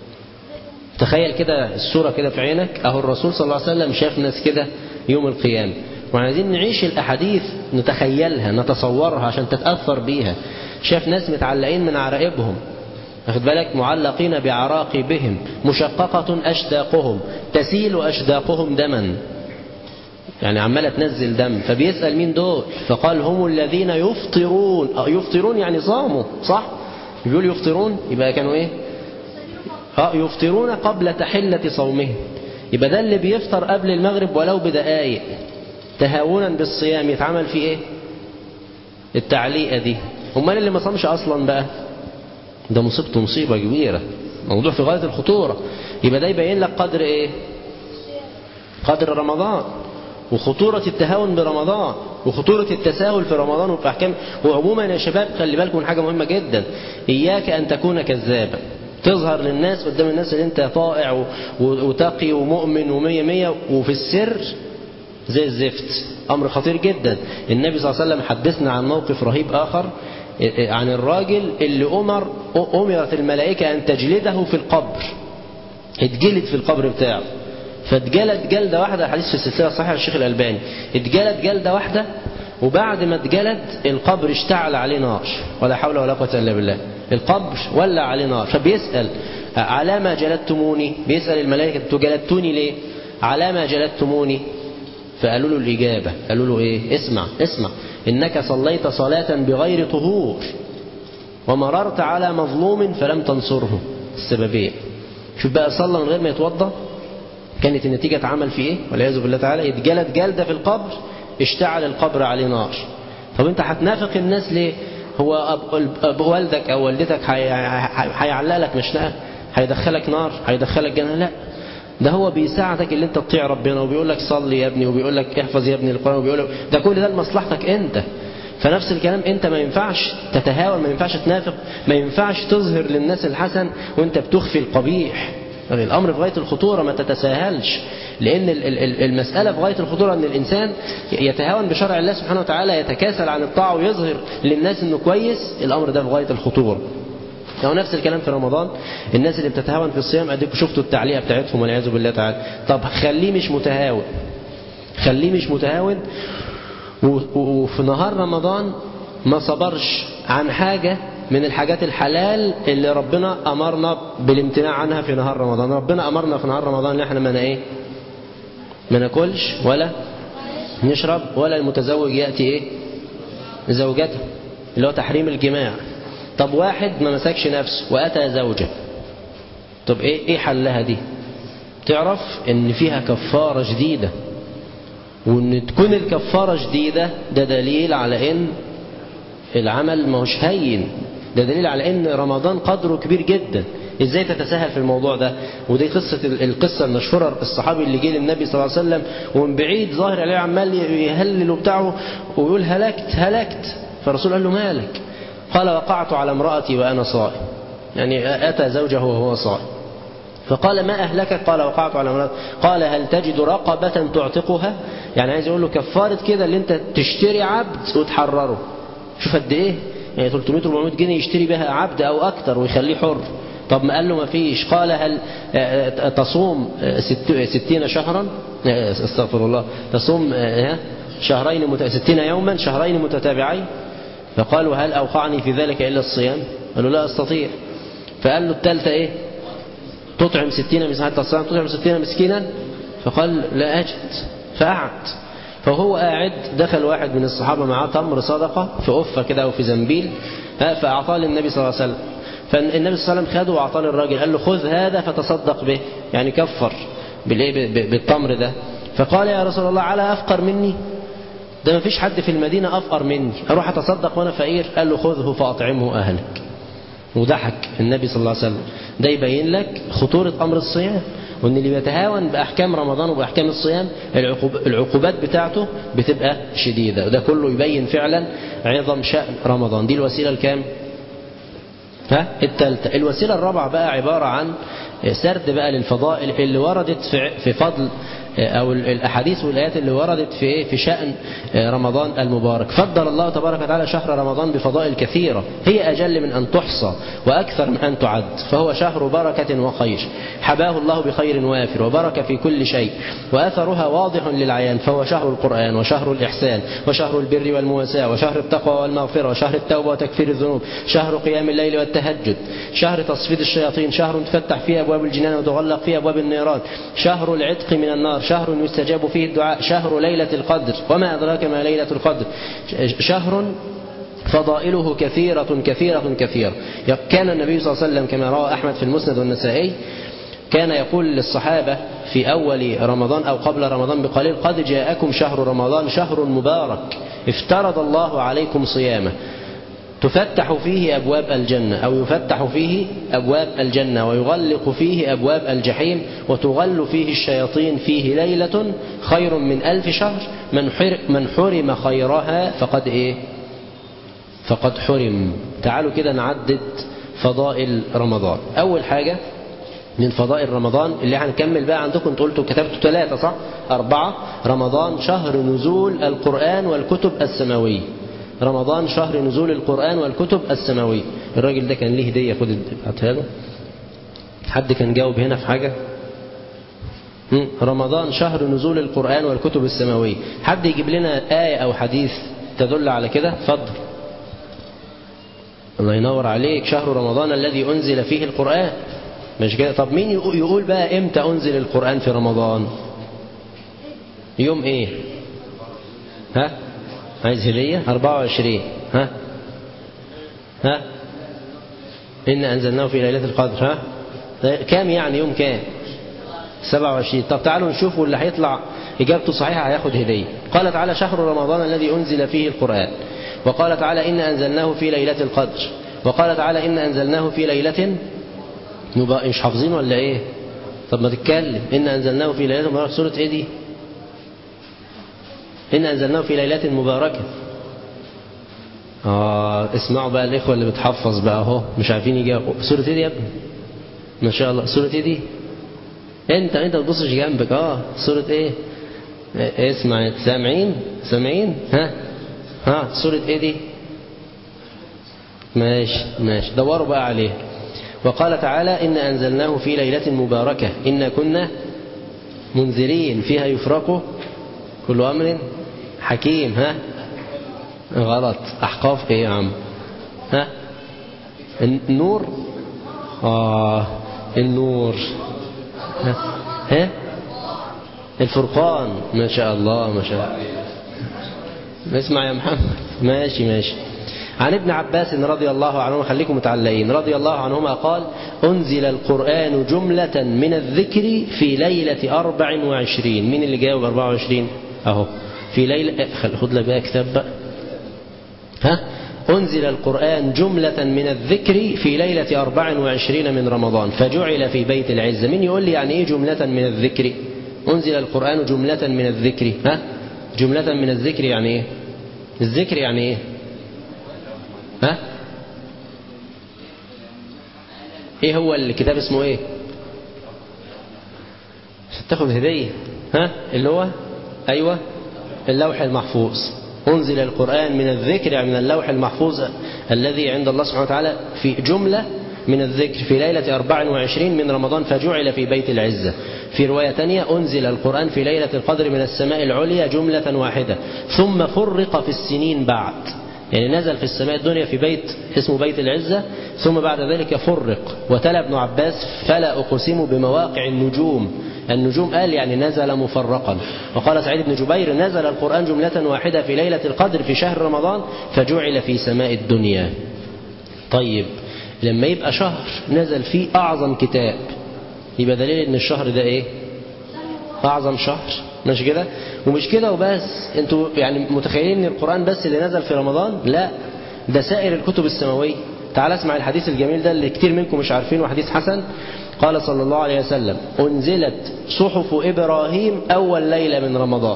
تخيل كده الصورة كده في عينك اهو الرسول صلى الله عليه وسلم شاف ناس كده يوم القيامة وعايزين نعيش الأحاديث نتخيلها نتصورها عشان تتأثر بيها شاف ناس متعلقين من عرائبهم واخد بالك معلقين بعراقبهم مشققة أشداقهم تسيل أشداقهم دما يعني عمالة تنزل دم فبيسأل مين دول فقال هم الذين يفطرون يفطرون يعني صاموا صح بيقول يفطرون يبقى كانوا ايه اه يفطرون قبل تحلة صومهم يبقى ده اللي بيفطر قبل المغرب ولو بدقايق تهاونا بالصيام يتعمل فيه ايه التعليقة دي امال اللي ما صامش اصلا بقى ده مصيبته مصيبة كبيرة موضوع في غاية الخطورة يبقى ده يبين لك قدر ايه قدر رمضان وخطورة التهاون برمضان وخطورة التساهل في رمضان وفي أحكام وعموما يا شباب خلي بالكم من حاجة مهمة جدا إياك أن تكون كذابا تظهر للناس قدام الناس اللي انت طائع وتقي ومؤمن ومية مية وفي السر زي الزفت أمر خطير جدا النبي صلى الله عليه وسلم حدثنا عن موقف رهيب آخر عن الراجل اللي أمر أمرت الملائكة أن تجلده في القبر اتجلد في القبر بتاعه فاتجلد جلدة واحدة حديث في السلسلة صحيح الشيخ الألباني اتجلد جلدة واحدة وبعد ما اتجلد القبر اشتعل عليه نار ولا حول ولا قوة إلا بالله القبر ولع عليه نار فبيسأل على ما جلدتموني بيسأل الملائكة انتوا جلدتوني ليه على ما جلدتموني فقالوا له الإجابة قالوا له إيه اسمع اسمع إنك صليت صلاة بغير طهور ومررت على مظلوم فلم تنصره السببية شوف بقى صلى من غير ما يتوضى كانت النتيجة اتعمل في ايه والعياذ بالله تعالى اتجلد جلدة في القبر اشتعل القبر عليه نار طب انت هتنافق الناس ليه هو أب, أب والدك او والدتك هيعلق لك مشنقة هيدخلك نار هيدخلك جنة لا ده هو بيساعدك اللي انت تطيع ربنا وبيقول لك صلي يا ابني وبيقول لك احفظ يا ابني القرآن وبيقول لك ده كل ده لمصلحتك انت فنفس الكلام انت ما ينفعش تتهاون ما ينفعش تنافق ما ينفعش تظهر للناس الحسن وانت بتخفي القبيح يعني الأمر في غاية الخطورة ما تتساهلش لأن المسألة في غاية الخطورة أن الإنسان يتهاون بشرع الله سبحانه وتعالى يتكاسل عن الطاعة ويظهر للناس أنه كويس الأمر ده في غاية الخطورة أو نفس الكلام في رمضان الناس اللي بتتهاون في الصيام أديكم شفتوا التعليقة بتاعتهم والعياذ بالله تعالى طب خليه مش متهاون خليه مش متهاون وفي نهار رمضان ما صبرش عن حاجة من الحاجات الحلال اللي ربنا أمرنا بالامتناع عنها في نهار رمضان ربنا أمرنا في نهار رمضان ان احنا ما ايه ما ناكلش ولا نشرب ولا المتزوج يأتي ايه زوجته اللي هو تحريم الجماع طب واحد ما مسكش نفسه وأتى زوجة طب ايه ايه حلها دي تعرف ان فيها كفارة جديدة وان تكون الكفارة جديدة ده دليل على ان العمل ماهوش هين ده دليل على ان رمضان قدره كبير جدا ازاي تتساهل في الموضوع ده ودي قصة القصة المشهورة الصحابي اللي جه للنبي صلى الله عليه وسلم ومن بعيد ظاهر عليه عمال يهلل وبتاعه ويقول هلكت هلكت فالرسول قال له مالك قال وقعت على امرأتي وأنا صائم يعني أتى زوجه وهو صائم فقال ما أهلكك قال وقعت على امرأتي قال هل تجد رقبة تعتقها يعني عايز يقول له كفارة كده اللي انت تشتري عبد وتحرره شوف قد ايه يعني 300 400 جنيه يشتري بها عبد او اكتر ويخليه حر طب ما قال له ما فيش قال هل تصوم ستين شهرا استغفر الله تصوم شهرين مت... ستين يوما شهرين متتابعين فقالوا هل أوقعني في ذلك إلا الصيام قالوا لا أستطيع فقال له الثالثة إيه تطعم ستين مسكينا تصام تطعم ستين مسكينا فقال لا أجد فقعد فهو قاعد دخل واحد من الصحابة معاه تمر صدقة في أفة كده أو في زنبيل فأعطاه للنبي صلى الله عليه وسلم فالنبي صلى الله عليه وسلم خده وأعطاه للراجل قال له خذ هذا فتصدق به يعني كفر بالإيه بالتمر ده فقال يا رسول الله على أفقر مني ده ما فيش حد في المدينة أفقر مني أروح أتصدق وأنا فقير قال له خذه فأطعمه أهلك وضحك النبي صلى الله عليه وسلم ده يبين لك خطورة أمر الصيام وان اللي بيتهاون باحكام رمضان وباحكام الصيام العقوب العقوبات بتاعته بتبقى شديده وده كله يبين فعلا عظم شان رمضان دي الوسيله الكام ها الثالثه الوسيله الرابعه بقى عباره عن سرد بقى للفضائل اللي وردت في فضل أو الأحاديث والآيات اللي وردت في في شأن رمضان المبارك فضل الله تبارك وتعالى شهر رمضان بفضائل كثيرة هي أجل من أن تحصى وأكثر من أن تعد فهو شهر بركة وخير حباه الله بخير وافر وبركة في كل شيء وأثرها واضح للعيان فهو شهر القرآن وشهر الإحسان وشهر البر والمواساة وشهر التقوى والمغفرة وشهر التوبة وتكفير الذنوب شهر قيام الليل والتهجد شهر تصفيد الشياطين شهر تفتح فيه أبواب الجنان وتغلق فيه أبواب النيران شهر العتق من النار شهر يستجاب فيه الدعاء شهر ليلة القدر وما أدراك ما ليلة القدر شهر فضائله كثيرة كثيرة كثيرة كان النبي صلى الله عليه وسلم كما روى أحمد في المسند والنسائي كان يقول للصحابة في أول رمضان أو قبل رمضان بقليل قد جاءكم شهر رمضان شهر مبارك افترض الله عليكم صيامه تفتح فيه أبواب الجنة أو يفتح فيه أبواب الجنة ويغلق فيه أبواب الجحيم وتغل فيه الشياطين فيه ليلة خير من ألف شهر من, من حرم خيرها فقد إيه فقد حرم تعالوا كده نعدد فضائل رمضان أول حاجة من فضائل رمضان اللي هنكمل بقى عندكم انتوا قلتوا كتبتوا ثلاثة صح؟ أربعة رمضان شهر نزول القرآن والكتب السماوية رمضان شهر نزول القرآن والكتب السماوية الراجل ده كان ليه هدية خد ابعتها له حد كان جاوب هنا في حاجة رمضان شهر نزول القرآن والكتب السماوية حد يجيب لنا آية أو حديث تدل على كده اتفضل الله ينور عليك شهر رمضان الذي أنزل فيه القرآن مش كده طب مين يقول بقى امتى أنزل القرآن في رمضان يوم ايه ها عايز هدية 24 ها ها إن أنزلناه في ليلة القدر ها كام يعني يوم كام 27 طب تعالوا نشوف واللي هيطلع إجابته صحيحة هياخد هدية قال تعالى شهر رمضان الذي أنزل فيه القرآن وقال تعالى إن أنزلناه في ليلة القدر وقال تعالى إن أنزلناه في ليلة مش حافظين ولا إيه طب ما تتكلم إن أنزلناه في ليلة مباركة سورة إيه دي إن أنزلناه في ليلة مباركة آه اسمعوا بقى الإخوة اللي بتحفظ بقى أهو مش عارفين يجاوبوا سورة إيه دي يا ابني ما شاء الله سورة إيه دي أنت أنت ما تبصش جنبك آه سورة إيه اسمع سامعين سامعين ها ها سورة إيه دي ماشي ماشي دوروا بقى عليه وقال تعالى إن أنزلناه في ليلة مباركة إن كنا منذرين فيها يفرق كل أمر حكيم ها غلط أحقاف إيه يا عم ها النور آه النور ها, ها؟ الفرقان ما شاء الله ما شاء الله اسمع يا محمد ماشي ماشي عن ابن عباس رضي الله عنهما خليكم متعلقين رضي الله عنهما قال أنزل القرآن جملة من الذكر في ليلة أربع وعشرين مين اللي جاوب أربع وعشرين أهو في ليلة خد لك بقى كتاب بقى ها أنزل القرآن جملة من الذكر في ليلة أربع وعشرين من رمضان فجعل في بيت العزة من يقول لي يعني إيه جملة من الذكر أنزل القرآن جملة من الذكر ها جملة من الذكر يعني إيه الذكر يعني إيه ها إيه هو الكتاب اسمه إيه تاخد هدية ها اللي هو أيوة اللوح المحفوظ أنزل القرآن من الذكر يعني من اللوح المحفوظ الذي عند الله سبحانه وتعالى في جملة من الذكر في ليلة 24 من رمضان فجعل في بيت العزة في رواية تانية أنزل القرآن في ليلة القدر من السماء العليا جملة واحدة ثم فرق في السنين بعد يعني نزل في السماء الدنيا في بيت اسمه بيت العزة ثم بعد ذلك فرق وتلا ابن عباس فلا أقسم بمواقع النجوم النجوم قال يعني نزل مفرقا وقال سعيد بن جبير نزل القرآن جملة واحدة في ليلة القدر في شهر رمضان فجعل في سماء الدنيا طيب لما يبقى شهر نزل فيه أعظم كتاب يبقى دليل ان الشهر ده ايه أعظم شهر مش كده ومش كده وبس انتوا يعني متخيلين ان القرآن بس اللي نزل في رمضان لا ده سائر الكتب السماوية تعال اسمع الحديث الجميل ده اللي كتير منكم مش عارفينه حديث حسن قال صلى الله عليه وسلم أنزلت صحف إبراهيم أول ليلة من رمضان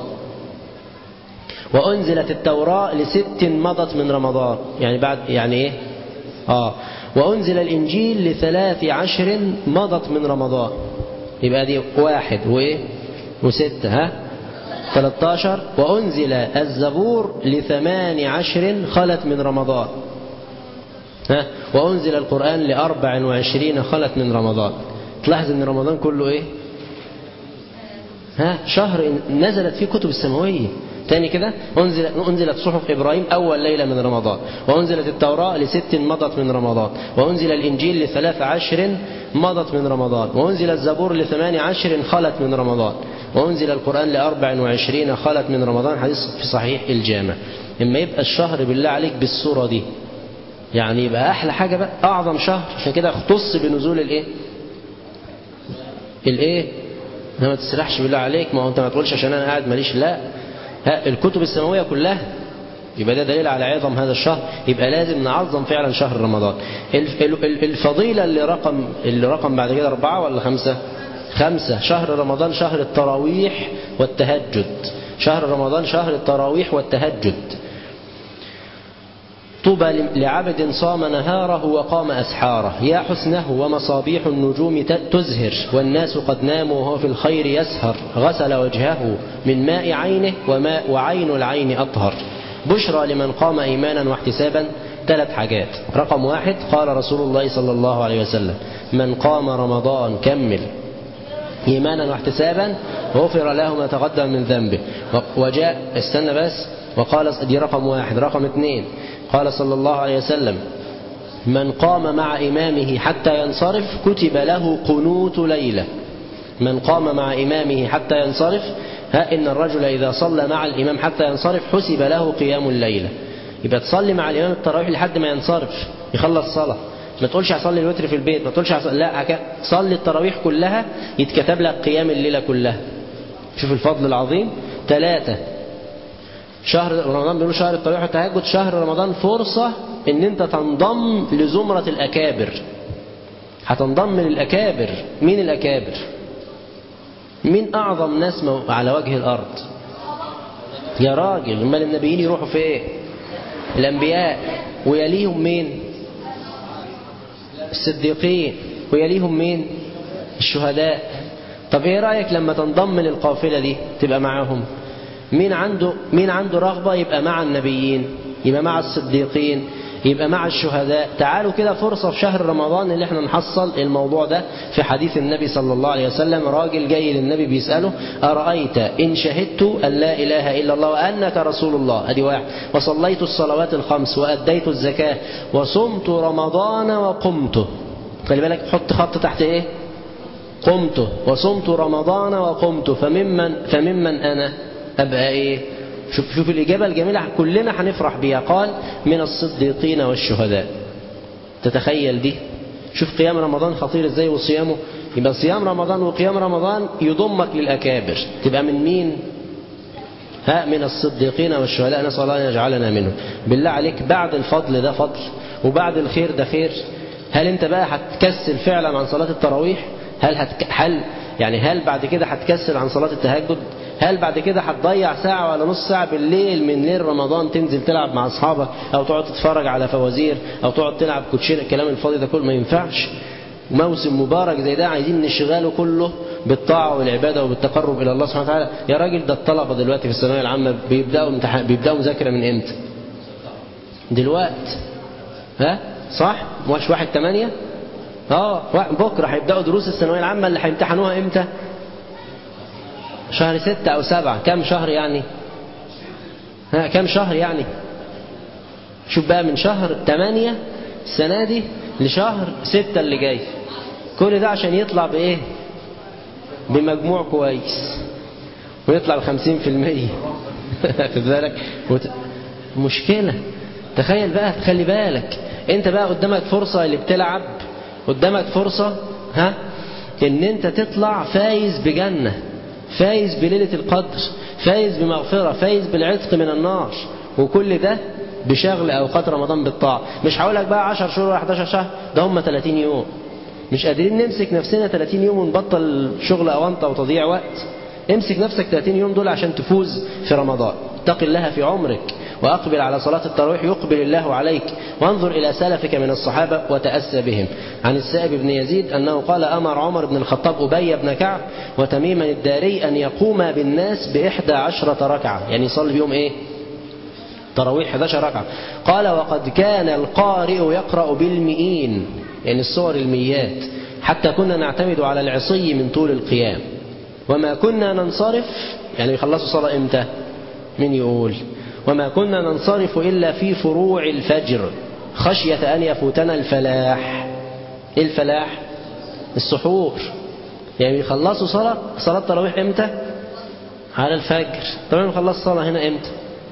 وأنزلت التوراة لست مضت من رمضان يعني بعد يعني إيه آه وأنزل الإنجيل لثلاث عشر مضت من رمضان يبقى دي واحد وإيه وستة ها 13 وأنزل الزبور لثمان عشر خلت من رمضان ها وأنزل القرآن لأربع وعشرين خلت من رمضان تلاحظ أن رمضان كله إيه ها شهر نزلت فيه كتب السماوية تاني كده أنزل أنزلت صحف إبراهيم أول ليلة من رمضان وأنزلت التوراة لست مضت من رمضان وأنزل الإنجيل لثلاث عشر مضت من رمضان وأنزل الزبور لثمان عشر خلت من رمضان وأنزل القرآن لأربع وعشرين خلت من رمضان حديث في صحيح الجامع إما يبقى الشهر بالله عليك بالصورة دي يعني يبقى أحلى حاجة بقى أعظم شهر عشان كده اختص بنزول الإيه الإيه ما تسرحش بالله عليك ما هو أنت ما تقولش عشان أنا قاعد ماليش لا ها الكتب السماوية كلها يبقى ده دليل على عظم هذا الشهر يبقى لازم نعظم فعلا شهر رمضان الفضيلة اللي رقم اللي رقم بعد كده أربعة ولا خمسة خمسة شهر رمضان شهر التراويح والتهجد شهر رمضان شهر التراويح والتهجد طوبى لعبد صام نهاره وقام أسحاره يا حسنه ومصابيح النجوم تزهر والناس قد ناموا وهو في الخير يسهر غسل وجهه من ماء عينه وماء وعين العين أطهر بشرى لمن قام إيمانا واحتسابا ثلاث حاجات رقم واحد قال رسول الله صلى الله عليه وسلم من قام رمضان كمل إيمانا واحتسابا غفر له ما تقدم من ذنبه وجاء استنى بس وقال دي رقم واحد رقم اثنين قال صلى الله عليه وسلم من قام مع إمامه حتى ينصرف كتب له قنوت ليلة من قام مع إمامه حتى ينصرف ها إن الرجل إذا صلى مع الإمام حتى ينصرف حسب له قيام الليلة يبقى تصلي مع الإمام التراويح لحد ما ينصرف يخلص صلاة ما تقولش هصلي الوتر في البيت ما تقولش هصلي لا هك... صلي التراويح كلها يتكتب لك قيام الليلة كلها شوف الفضل العظيم ثلاثة شهر رمضان بيقولوا شهر التراويح والتهجد شهر رمضان فرصة ان انت تنضم لزمرة الأكابر هتنضم للأكابر مين الأكابر مين أعظم ناس على وجه الأرض يا راجل امال النبيين يروحوا في ايه الأنبياء ويليهم مين الصديقين ويليهم مين الشهداء طب ايه رأيك لما تنضم للقافلة دي تبقى معاهم مين عنده مين عنده رغبة يبقى مع النبيين يبقى مع الصديقين يبقى مع الشهداء تعالوا كده فرصة في شهر رمضان اللي احنا نحصل الموضوع ده في حديث النبي صلى الله عليه وسلم راجل جاي للنبي بيسأله أرأيت إن شهدت أن لا إله إلا الله وأنك رسول الله أدي واحد وصليت الصلوات الخمس وأديت الزكاة وصمت رمضان وقمته خلي بالك حط خط تحت إيه قمته وصمت رمضان وقمته فممن فممن أنا أبقى إيه شوف شوف الإجابة الجميلة كلنا هنفرح بيها قال من الصديقين والشهداء تتخيل دي شوف قيام رمضان خطير ازاي وصيامه يبقى صيام رمضان وقيام رمضان يضمك للأكابر تبقى من مين ها من الصديقين والشهداء نسأل الله أن يجعلنا منهم بالله عليك بعد الفضل ده فضل وبعد الخير ده خير هل انت بقى هتكسل فعلا عن صلاة التراويح هل هتك... هل يعني هل بعد كده هتكسل عن صلاة التهجد هل بعد كده هتضيع ساعة ولا نص ساعة بالليل من ليل رمضان تنزل تلعب مع أصحابك أو تقعد تتفرج على فوازير أو تقعد تلعب كوتشين الكلام الفاضي ده كله ما ينفعش موسم مبارك زي ده عايزين نشغاله كله بالطاعة والعبادة وبالتقرب إلى الله سبحانه وتعالى يا راجل ده الطلبة دلوقتي في الثانوية العامة بيبدأوا امتحان بيبدأوا مذاكرة من إمتى؟ دلوقتي ها صح؟ مش واحد ثمانية؟ اه بكرة هيبدأوا دروس الثانوية العامة اللي هيمتحنوها إمتى؟ شهر ستة أو سبعة كم شهر يعني ها كم شهر يعني شوف بقى من شهر ثمانية السنة دي لشهر ستة اللي جاي كل ده عشان يطلع بإيه بمجموع كويس ويطلع بخمسين في المية خد بالك وت... مشكلة تخيل بقى تخلي بالك انت بقى قدامك فرصة اللي بتلعب قدامك فرصة ها ان انت تطلع فايز بجنة فايز بليلة القدر فايز بمغفرة فايز بالعتق من النار وكل ده بشغل اوقات رمضان بالطاعة مش هقول لك بقى 10 شهور ولا 11 شهر ده هم 30 يوم مش قادرين نمسك نفسنا 30 يوم ونبطل شغل أونطة وتضييع وقت امسك نفسك 30 يوم دول عشان تفوز في رمضان اتق الله في عمرك وأقبل على صلاة التراويح يقبل الله عليك وانظر إلى سلفك من الصحابة وتأسى بهم عن السائب بن يزيد أنه قال أمر عمر بن الخطاب أبي بن كعب وتميما الداري أن يقوم بالناس بإحدى عشرة ركعة يعني يصلي بيوم إيه تراويح 11 ركعة قال وقد كان القارئ يقرأ بالمئين يعني الصور الميات حتى كنا نعتمد على العصي من طول القيام وما كنا ننصرف يعني يخلصوا صلاة امتى من يقول وما كنا ننصرف إلا في فروع الفجر خشية أن يفوتنا الفلاح إيه الفلاح السحور يعني يخلصوا صلاة صلاة تراويح امتى على الفجر طبعا يخلص صلاة هنا امتى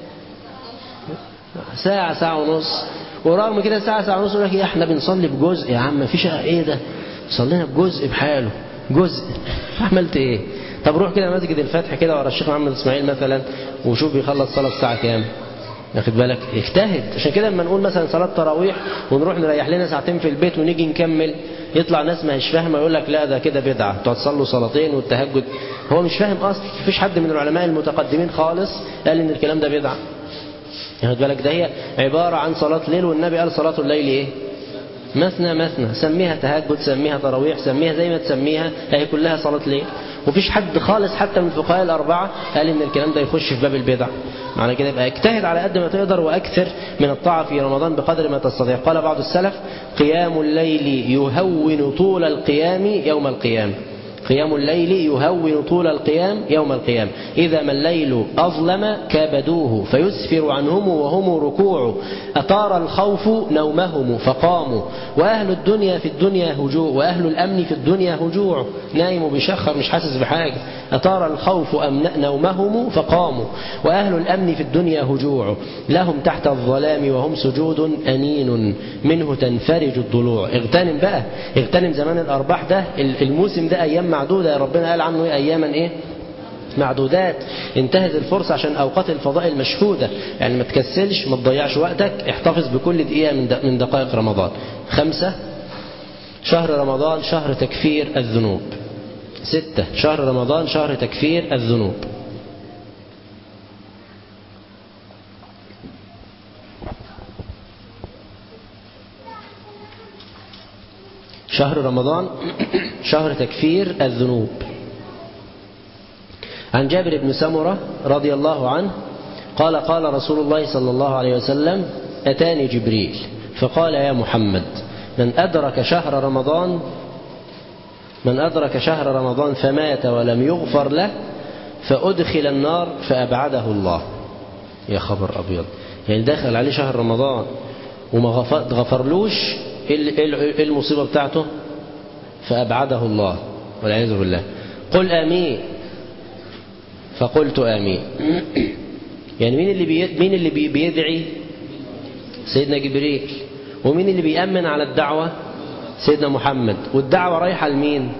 ساعة ساعة ونص ورغم كده ساعة ساعة ونص يقول لك احنا بنصلي بجزء يا عم مفيش ايه ده صلينا بجزء بحاله جزء عملت ايه طب روح كده مسجد الفتح كده ورا الشيخ محمد اسماعيل مثلا وشوف بيخلص صلاة الساعة كام واخد بالك اجتهد عشان كده لما نقول مثلا صلاة تراويح ونروح نريح لنا ساعتين في البيت ونيجي نكمل يطلع ناس ما هيش فاهمه يقول لك لا ده كده بدعه انتوا هتصلوا صلاتين والتهجد هو مش فاهم اصلا مفيش حد من العلماء المتقدمين خالص قال ان الكلام ده بدعه واخد بالك ده هي عباره عن صلاه ليل والنبي قال صلاه الليل ايه مثنى مثنى سميها تهجد سميها تراويح سميها زي ما تسميها هي كلها صلاة ليل وفيش حد خالص حتى من الفقهاء الأربعة قال إن الكلام ده يخش في باب البدع معنى كده يبقى اجتهد على قد ما تقدر وأكثر من الطاعة في رمضان بقدر ما تستطيع قال بعض السلف قيام الليل يهون طول القيام يوم القيامة قيام الليل يهون طول القيام يوم القيامة إذا ما الليل أظلم كابدوه فيسفر عنهم وهم ركوع أطار الخوف نومهم فقاموا وأهل الدنيا في الدنيا هجوع وأهل الأمن في الدنيا هجوع نايم وبيشخر مش حاسس بحاجة أطار الخوف نومهم فقاموا وأهل الأمن في الدنيا هجوع لهم تحت الظلام وهم سجود أنين منه تنفرج الضلوع اغتنم بقى اغتنم زمان الأرباح ده الموسم ده أيام معدودة ربنا قال عنه إيه أياما إيه معدودات انتهز الفرصة عشان أوقات الفضائل مشهودة يعني ما تكسلش ما تضيعش وقتك احتفظ بكل دقيقة من دقائق رمضان خمسة شهر رمضان شهر تكفير الذنوب ستة شهر رمضان شهر تكفير الذنوب شهر رمضان شهر تكفير الذنوب عن جابر بن سمرة رضي الله عنه قال قال رسول الله صلى الله عليه وسلم أتاني جبريل فقال يا محمد من أدرك شهر رمضان من أدرك شهر رمضان فمات ولم يغفر له فأدخل النار فأبعده الله يا خبر أبيض يعني دخل عليه شهر رمضان وما غفرلوش ايه المصيبة بتاعته فأبعده الله والعياذ بالله قل آمين فقلت آمين يعني مين اللي بي... مين اللي بي... بيدعي سيدنا جبريل ومين اللي بيأمن على الدعوة سيدنا محمد والدعوة رايحة لمين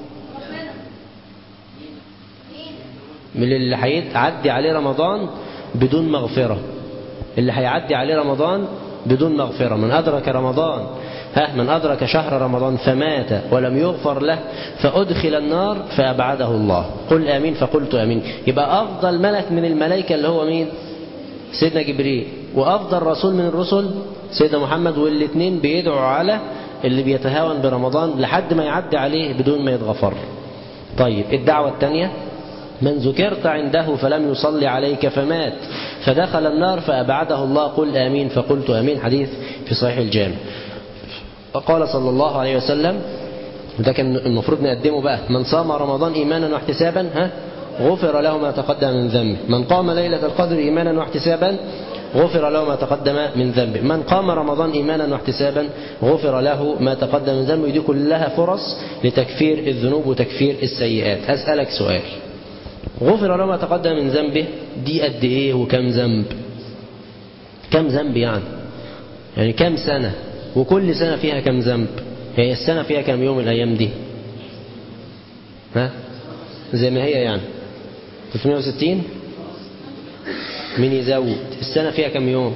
من اللي هيعدي عليه رمضان بدون مغفرة اللي هيعدي عليه رمضان بدون مغفرة من أدرك رمضان ها من أدرك شهر رمضان فمات ولم يغفر له فأدخل النار فأبعده الله قل آمين فقلت آمين يبقى أفضل ملك من الملائكة اللي هو مين سيدنا جبريل وأفضل رسول من الرسل سيدنا محمد والاثنين بيدعوا على اللي بيتهاون برمضان لحد ما يعدي عليه بدون ما يتغفر طيب الدعوة الثانية من ذكرت عنده فلم يصلي عليك فمات فدخل النار فأبعده الله قل آمين فقلت آمين حديث في صحيح الجامع وقال صلى الله عليه وسلم وده كان المفروض نقدمه بقى من صام رمضان إيمانا واحتسابا ها غفر له ما تقدم من ذنبه من قام ليلة القدر إيمانا واحتسابا غفر له ما تقدم من ذنبه من قام رمضان إيمانا واحتسابا غفر له ما تقدم من ذنبه دي كلها فرص لتكفير الذنوب وتكفير السيئات أسألك سؤال غفر له ما تقدم من ذنبه دي قد إيه وكم ذنب كم ذنب يعني يعني كم سنة وكل سنة فيها كم ذنب هي السنة فيها كم يوم الأيام دي ها زي ما هي يعني 360 مين يزود السنة فيها كم يوم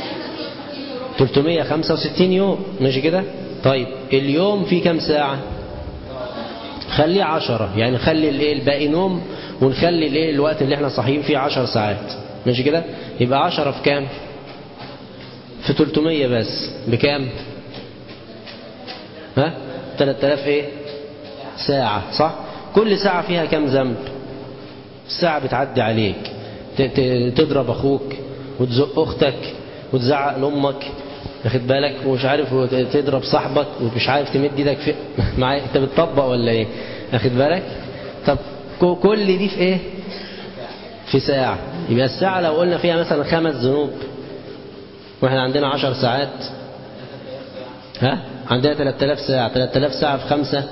365 يوم ماشي كده طيب اليوم فيه كم ساعة خليه عشرة يعني خلي الايه الباقي نوم ونخلي الايه الوقت اللي احنا صاحيين فيه عشر ساعات ماشي كده يبقى عشرة في كام في 300 بس بكام ها 3000 ايه ساعة صح كل ساعة فيها كم ذنب الساعة بتعدي عليك تضرب اخوك وتزق اختك وتزعق لامك واخد بالك ومش عارف تضرب صاحبك ومش عارف تمد ايدك في معايا انت بتطبق ولا ايه واخد بالك طب كل دي في ايه في ساعة يبقى الساعة لو قلنا فيها مثلا خمس ذنوب واحنا عندنا عشر ساعات ها عندنا 3000 ساعة 3000 ساعة في خمسة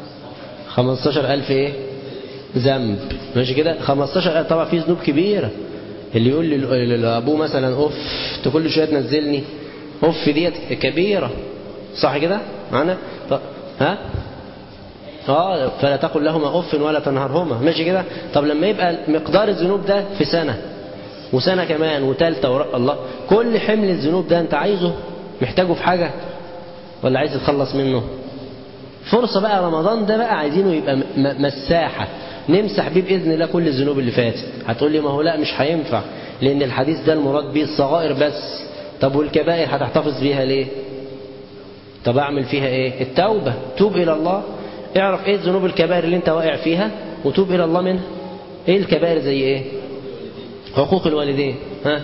15000 ايه ذنب ماشي كده 15000 طبعا في ذنوب كبيرة اللي يقول لابوه مثلا اوف انت كل شويه تنزلني اوف ديت كبيره صح كده معانا طب ها اه فلا تقل لهما اف ولا تنهرهما ماشي كده طب لما يبقى مقدار الذنوب ده في سنه وسنه كمان وثالثه ورق الله كل حمل الذنوب ده انت عايزه محتاجه في حاجه ولا عايز تتخلص منه فرصه بقى رمضان ده بقى عايزينه يبقى مساحه نمسح بيه بإذن الله كل الذنوب اللي فاتت هتقول لي ما هو لا مش هينفع لأن الحديث ده المراد بيه الصغائر بس طب والكبائر هتحتفظ بيها ليه طب أعمل فيها إيه التوبة توب إلى الله اعرف إيه الذنوب الكبائر اللي أنت واقع فيها وتوب إلى الله منها إيه الكبائر زي إيه حقوق الوالدين ها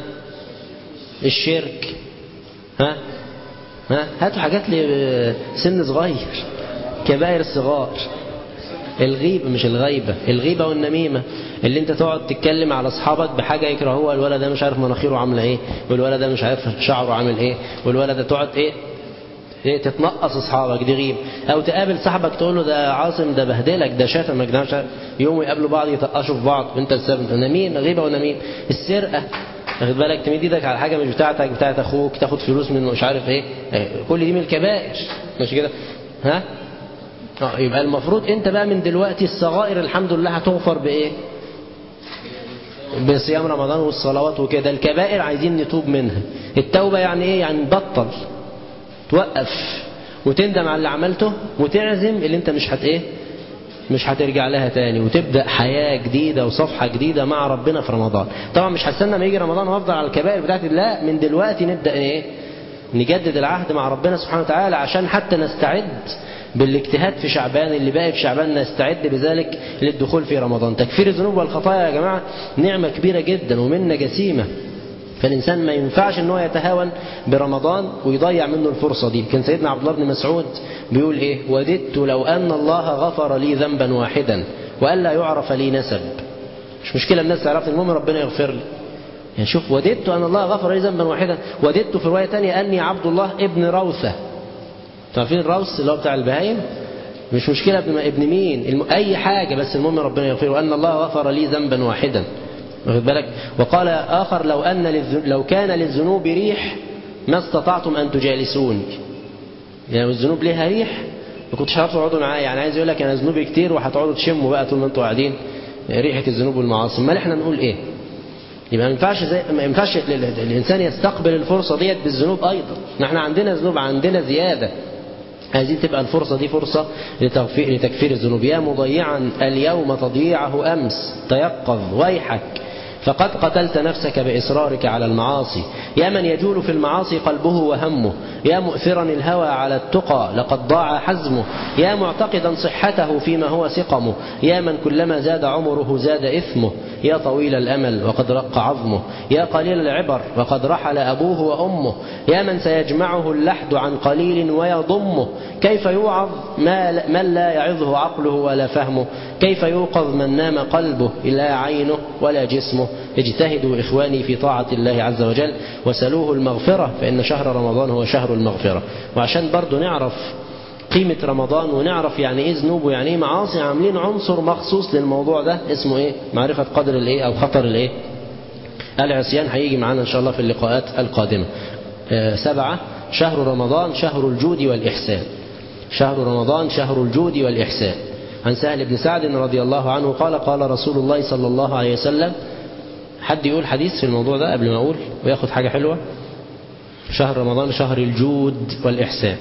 الشرك ها ها هاتوا حاجات لسن صغير كبائر الصغار الغيبة مش الغيبة الغيبة والنميمة اللي انت تقعد تتكلم على اصحابك بحاجة يكرهوها الولد ده مش عارف مناخيره عاملة ايه والولد ده مش عارف شعره عامل ايه والولد ده تقعد ايه ايه تتنقص اصحابك دي غيبة او تقابل صاحبك تقول له ده عاصم ده بهدلك ده شتمك ده مش عارف يوم يقابلوا بعض يطقشوا في بعض وانت السبب نميم غيبة ونميم السرقة واخد بالك تمد ايدك على حاجة مش بتاعتك بتاعت اخوك تاخد فلوس من مش عارف ايه كل دي من الكبائر مش كده ها يبقى المفروض انت بقى من دلوقتي الصغائر الحمد لله هتغفر بايه بصيام رمضان والصلوات وكده الكبائر عايزين نتوب منها التوبة يعني ايه يعني بطل توقف وتندم على اللي عملته وتعزم اللي انت مش هت ايه مش هترجع لها تاني وتبدأ حياة جديدة وصفحة جديدة مع ربنا في رمضان طبعا مش هستنى ما يجي رمضان وافضل على الكبائر بتاعتي لا من دلوقتي نبدأ ايه نجدد العهد مع ربنا سبحانه وتعالى عشان حتى نستعد بالاجتهاد في شعبان اللي باقي في شعبان نستعد بذلك للدخول في رمضان تكفير الذنوب والخطايا يا جماعة نعمة كبيرة جدا ومنة جسيمة فالإنسان ما ينفعش ان هو يتهاون برمضان ويضيع منه الفرصة دي كان سيدنا عبد الله بن مسعود بيقول إيه وددت لو أن الله غفر لي ذنبا واحدا وألا يعرف لي نسب مش مشكلة الناس تعرفني المهم ربنا يغفر لي يعني شوف وددت أن الله غفر لي ذنبا واحدا وددت في رواية تانية أني عبد الله ابن روثة تعرفين الروث اللي هو بتاع البهايم مش مشكلة ابن, ابن مين الم... أي حاجة بس المهم ربنا يغفر وأن الله غفر لي ذنبا واحدا واخد بالك وقال آخر لو أن للذ... لو كان للذنوب ريح ما استطعتم أن تجالسوني يعني الذنوب ليها ريح ما كنتش هتعرفوا تقعدوا معايا يعني عايز يقول لك أنا ذنوبي كتير وهتقعدوا تشموا بقى طول ما أنتوا قاعدين ريحة الذنوب والمعاصي امال احنا نقول إيه يبقى ما ينفعش زي ما ينفعش الإنسان يستقبل الفرصة ديت بالذنوب أيضا احنا عندنا ذنوب عندنا زيادة عايزين تبقى الفرصة دي فرصة لتغفير, لتكفير الذنوب يا مضيعا اليوم تضييعه أمس تيقظ ويحك فقد قتلت نفسك بإصرارك على المعاصي يا من يجول في المعاصي قلبه وهمه يا مؤثرا الهوى على التقى لقد ضاع حزمه يا معتقدا صحته فيما هو سقمه يا من كلما زاد عمره زاد إثمه يا طويل الأمل وقد رق عظمه يا قليل العبر وقد رحل أبوه وأمه يا من سيجمعه اللحد عن قليل ويضمه كيف يوعظ ما من لا يعظه عقله ولا فهمه كيف يوقظ من نام قلبه لا عينه ولا جسمه اجتهدوا إخواني في طاعة الله عز وجل وسلوه المغفرة فإن شهر رمضان هو شهر المغفرة وعشان برضو نعرف قيمة رمضان ونعرف يعني ايه ذنوب ويعني ايه معاصي عاملين عنصر مخصوص للموضوع ده اسمه ايه معرفة قدر الايه او خطر الايه العصيان هيجي معانا ان شاء الله في اللقاءات القادمة آه سبعة شهر رمضان شهر الجود والإحسان شهر رمضان شهر الجود والإحسان عن سهل بن سعد رضي الله عنه قال قال رسول الله صلى الله عليه وسلم حد يقول حديث في الموضوع ده قبل ما أقول وياخد حاجة حلوة شهر رمضان شهر الجود والإحسان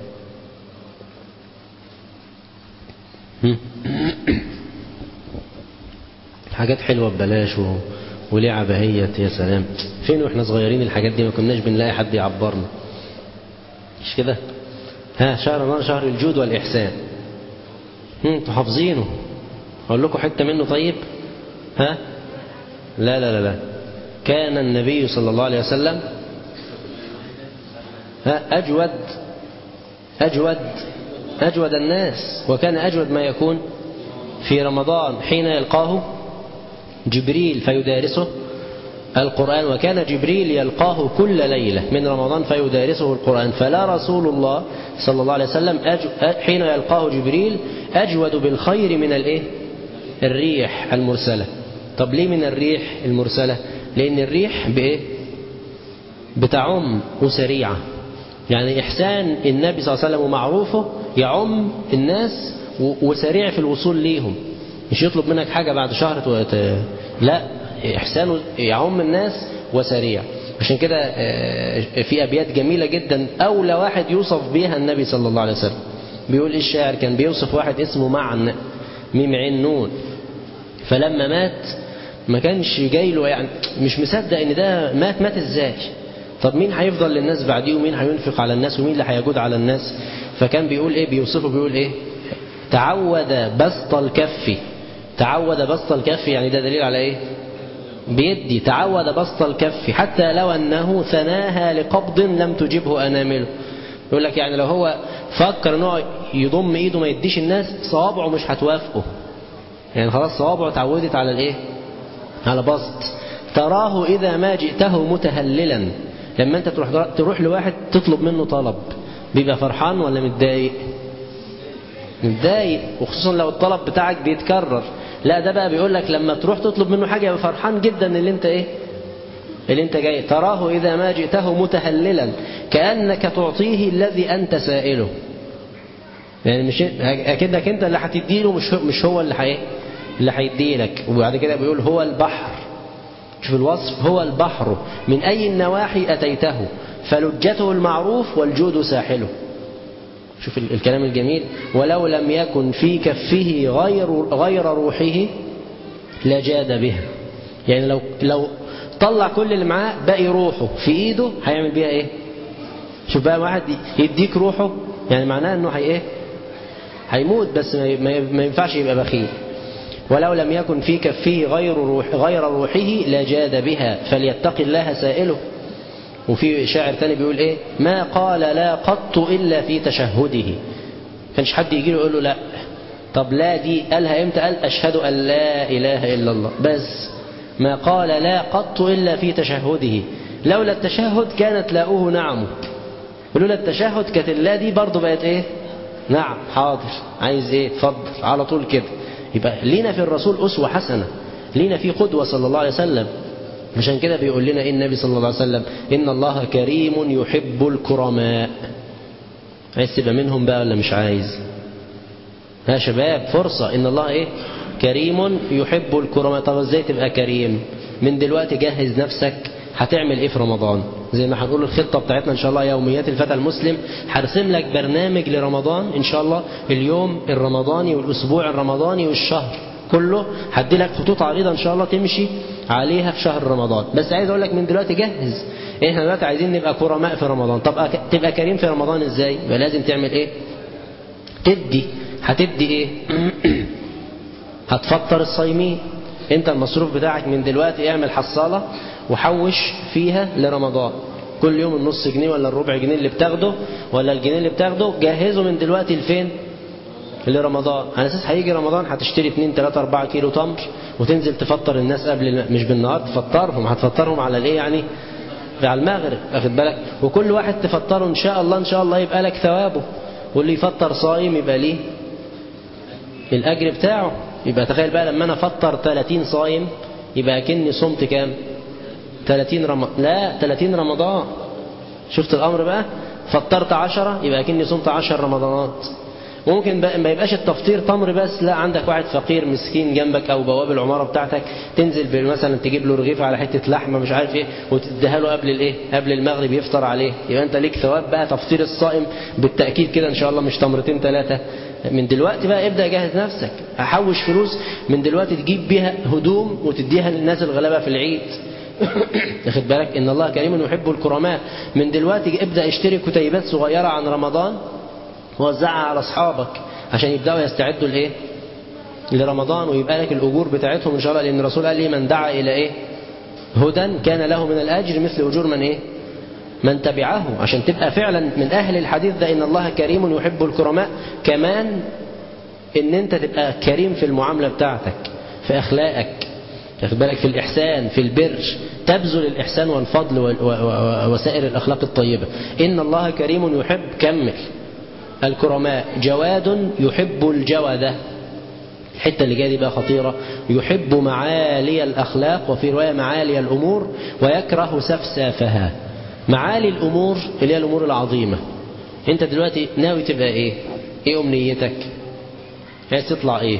حاجات حلوة ببلاش و... ولعب هيت يا سلام فين واحنا صغيرين الحاجات دي ما كناش بنلاقي حد يعبرنا مش كده ها شهر رمضان شهر الجود والإحسان انتوا حافظينه أقول لكم حتة منه طيب ها لا لا لا لا كان النبي صلى الله عليه وسلم ها أجود أجود أجود الناس وكان أجود ما يكون في رمضان حين يلقاه جبريل فيدارسه القرآن وكان جبريل يلقاه كل ليلة من رمضان فيدارسه القرآن فلا رسول الله صلى الله عليه وسلم حين يلقاه جبريل أجود بالخير من الإيه؟ الريح المرسلة طب ليه من الريح المرسلة لأن الريح بإيه بتعم وسريعة يعني إحسان النبي صلى الله عليه وسلم ومعروفه يعم الناس وسريع في الوصول ليهم مش يطلب منك حاجة بعد شهر وت... لا إحسانه يعم الناس وسريع عشان كده في أبيات جميلة جدا أولى واحد يوصف بها النبي صلى الله عليه وسلم بيقول إيه الشاعر كان بيوصف واحد اسمه معن ميم عين نون فلما مات ما كانش جاي له يعني مش مصدق ان ده مات مات ازاي طب مين هيفضل للناس بعديه ومين هينفق على الناس ومين اللي هيجود على الناس فكان بيقول ايه بيوصفه بيقول ايه تعود بسط الكف تعود بسط الكف يعني ده دليل على ايه بيدي تعود بسط الكف حتى لو انه ثناها لقبض لم تجبه انامله يقول لك يعني لو هو فكر ان هو يضم ايده ما يديش الناس صوابعه مش هتوافقه يعني خلاص صوابعه اتعودت على الايه على بسط تراه اذا ما جئته متهللا لما انت تروح تروح لواحد تطلب منه طلب بيبقى فرحان ولا متضايق متضايق وخصوصا لو الطلب بتاعك بيتكرر لا ده بقى بيقول لك لما تروح تطلب منه حاجه يبقى فرحان جدا اللي انت ايه اللي انت جاي تراه اذا ما جئته متهللا كانك تعطيه الذي انت سائله يعني مش اكنك انت اللي هتديله مش مش هو اللي حي اللي هيدي لك وبعد كده بيقول هو البحر شوف الوصف هو البحر من اي النواحي اتيته فلجته المعروف والجود ساحله شوف الكلام الجميل ولو لم يكن في كفه غير غير روحه لجاد بها يعني لو لو طلع كل اللي معاه باقي روحه في ايده هيعمل بيها ايه شوف بقى واحد يديك روحه يعني معناه انه هي ايه هيموت بس ما ينفعش يبقى بخيل ولو لم يكن في كفه غير روح غير روحه لجاد بها فليتق الله سائله وفي شاعر تاني بيقول ايه ما قال لا قط الا في تشهده كانش حد يجي له يقول له لا طب لا دي قالها امتى قال اشهد ان لا اله الا الله بس ما قال لا قط الا في تشهده لولا التشهد كانت لاؤه نعمه ولولا التشهد كانت اللا دي برضه بقت ايه نعم حاضر عايز ايه اتفضل على طول كده يبقى لينا في الرسول اسوه حسنه لينا في قدوه صلى الله عليه وسلم عشان كده بيقول لنا إيه النبي صلى الله عليه وسلم إن الله كريم يحب الكرماء عايز تبقى منهم بقى ولا مش عايز ها شباب فرصة إن الله إيه كريم يحب الكرماء طب ازاي تبقى كريم من دلوقتي جهز نفسك هتعمل ايه في رمضان زي ما هنقول الخطة بتاعتنا ان شاء الله يوميات الفتى المسلم هرسم لك برنامج لرمضان ان شاء الله اليوم الرمضاني والاسبوع الرمضاني والشهر كله هدي لك خطوط عريضة ان شاء الله تمشي عليها في شهر رمضان بس عايز اقول لك من دلوقتي جهز احنا دلوقتي عايزين نبقى كرماء في رمضان طب تبقى كريم في رمضان ازاي يبقى لازم تعمل ايه تدي هتدي ايه هتفطر الصايمين انت المصروف بتاعك من دلوقتي اعمل حصالة وحوش فيها لرمضان كل يوم النص جنيه ولا الربع جنيه اللي بتاخده ولا الجنيه اللي بتاخده جهزه من دلوقتي لفين لرمضان على اساس هيجي رمضان هتشتري 2 3 4 كيلو تمر وتنزل تفطر الناس قبل مش بالنهار تفطرهم هتفطرهم على الايه يعني على المغرب واخد بالك وكل واحد تفطره ان شاء الله ان شاء الله يبقى لك ثوابه واللي يفطر صايم يبقى ليه الاجر بتاعه يبقى تخيل بقى لما انا افطر 30 صايم يبقى كني صمت كام 30 رمضان لا 30 رمضان شفت الامر بقى فطرت عشرة يبقى كني صمت عشر رمضانات ممكن ما يبقاش التفطير تمر بس لا عندك واحد فقير مسكين جنبك او بواب العماره بتاعتك تنزل مثلا تجيب له رغيف على حته لحمه مش عارف ايه وتديها له قبل الايه قبل المغرب يفطر عليه يبقى انت ليك ثواب بقى تفطير الصائم بالتاكيد كده ان شاء الله مش تمرتين ثلاثه من دلوقتي بقى ابدا جهز نفسك هحوش فلوس من دلوقتي تجيب بيها هدوم وتديها للناس الغلابه في العيد واخد بالك ان الله كريم يحب الكرماء من دلوقتي ابدا اشتري كتيبات صغيره عن رمضان وزعها على اصحابك عشان يبداوا يستعدوا لايه لرمضان ويبقى لك الاجور بتاعتهم ان شاء الله لان الرسول قال لي من دعا الى ايه هدى كان له من الاجر مثل اجور من ايه من تبعه عشان تبقى فعلا من اهل الحديث ده ان الله كريم يحب الكرماء كمان ان انت تبقى كريم في المعامله بتاعتك في اخلاقك واخد بالك في الإحسان في البر تبذل الإحسان والفضل وسائر الأخلاق الطيبة إن الله كريم يحب كمل الكرماء جواد يحب الجودة الحتة اللي جايه دي بقى خطيرة يحب معالي الأخلاق وفي رواية معالي الأمور ويكره سفسافها معالي الأمور اللي هي الأمور العظيمة أنت دلوقتي ناوي تبقى إيه؟ إيه أمنيتك؟ عايز تطلع إيه؟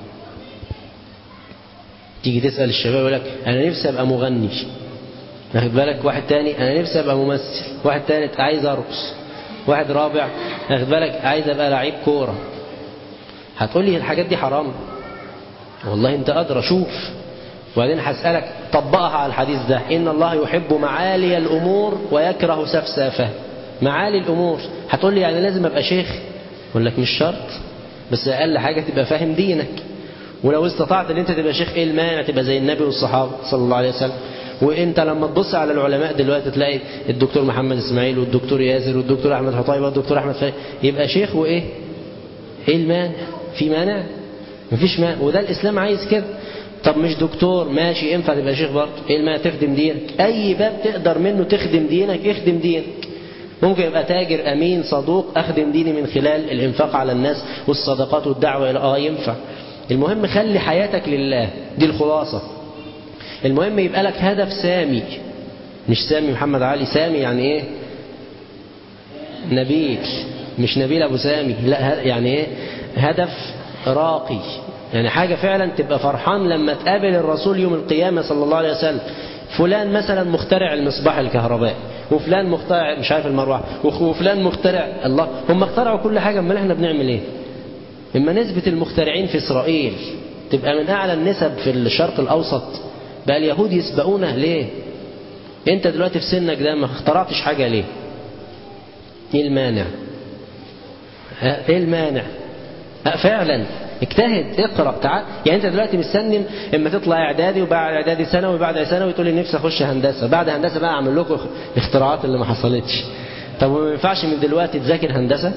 تيجي تسأل الشباب يقول لك أنا نفسي أبقى مغني واخد بالك واحد تاني أنا نفسي أبقى ممثل واحد تالت عايز أرقص واحد رابع واخد بالك عايز أبقى لعيب كورة هتقول لي الحاجات دي حرام والله أنت أدرى شوف وبعدين هسألك طبقها على الحديث ده إن الله يحب معالي الأمور ويكره سفسافة معالي الأمور هتقول لي يعني لازم أبقى شيخ أقول لك مش شرط بس أقل حاجة تبقى فاهم دينك ولو استطعت ان انت تبقى شيخ ايه المانع تبقى زي النبي والصحابه صلى الله عليه وسلم وانت لما تبص على العلماء دلوقتي تلاقي الدكتور محمد اسماعيل والدكتور ياسر والدكتور احمد حطيبه والدكتور احمد فاي يبقى شيخ وايه ايه المانع في مانع مفيش مانع وده الاسلام عايز كده طب مش دكتور ماشي ينفع تبقى شيخ برضه ايه المانع تخدم دينك اي باب تقدر منه تخدم دينك اخدم دينك ممكن يبقى تاجر امين صدوق اخدم ديني من خلال الانفاق على الناس والصدقات والدعوه الى اه ينفع المهم خلي حياتك لله دي الخلاصة المهم يبقى لك هدف سامي مش سامي محمد علي سامي يعني ايه نبيل مش نبيل ابو سامي لا يعني ايه هدف راقي يعني حاجة فعلا تبقى فرحان لما تقابل الرسول يوم القيامة صلى الله عليه وسلم فلان مثلا مخترع المصباح الكهربائي وفلان مخترع مش عارف المروحة وفلان مخترع الله هم اخترعوا كل حاجة امال احنا بنعمل ايه إما نسبة المخترعين في إسرائيل تبقى من أعلى النسب في الشرق الأوسط بقى اليهود يسبقونه ليه أنت دلوقتي في سنك ده ما اخترعتش حاجة ليه إيه المانع إيه المانع فعلا اجتهد اقرا تعال يعني انت دلوقتي مستني اما تطلع اعدادي وبعد اعدادي ثانوي وبعد ثانوي تقول لي نفسي اخش هندسه بعد هندسه بقى اعمل لكم الاختراعات اللي ما حصلتش طب وما ينفعش من دلوقتي تذاكر هندسه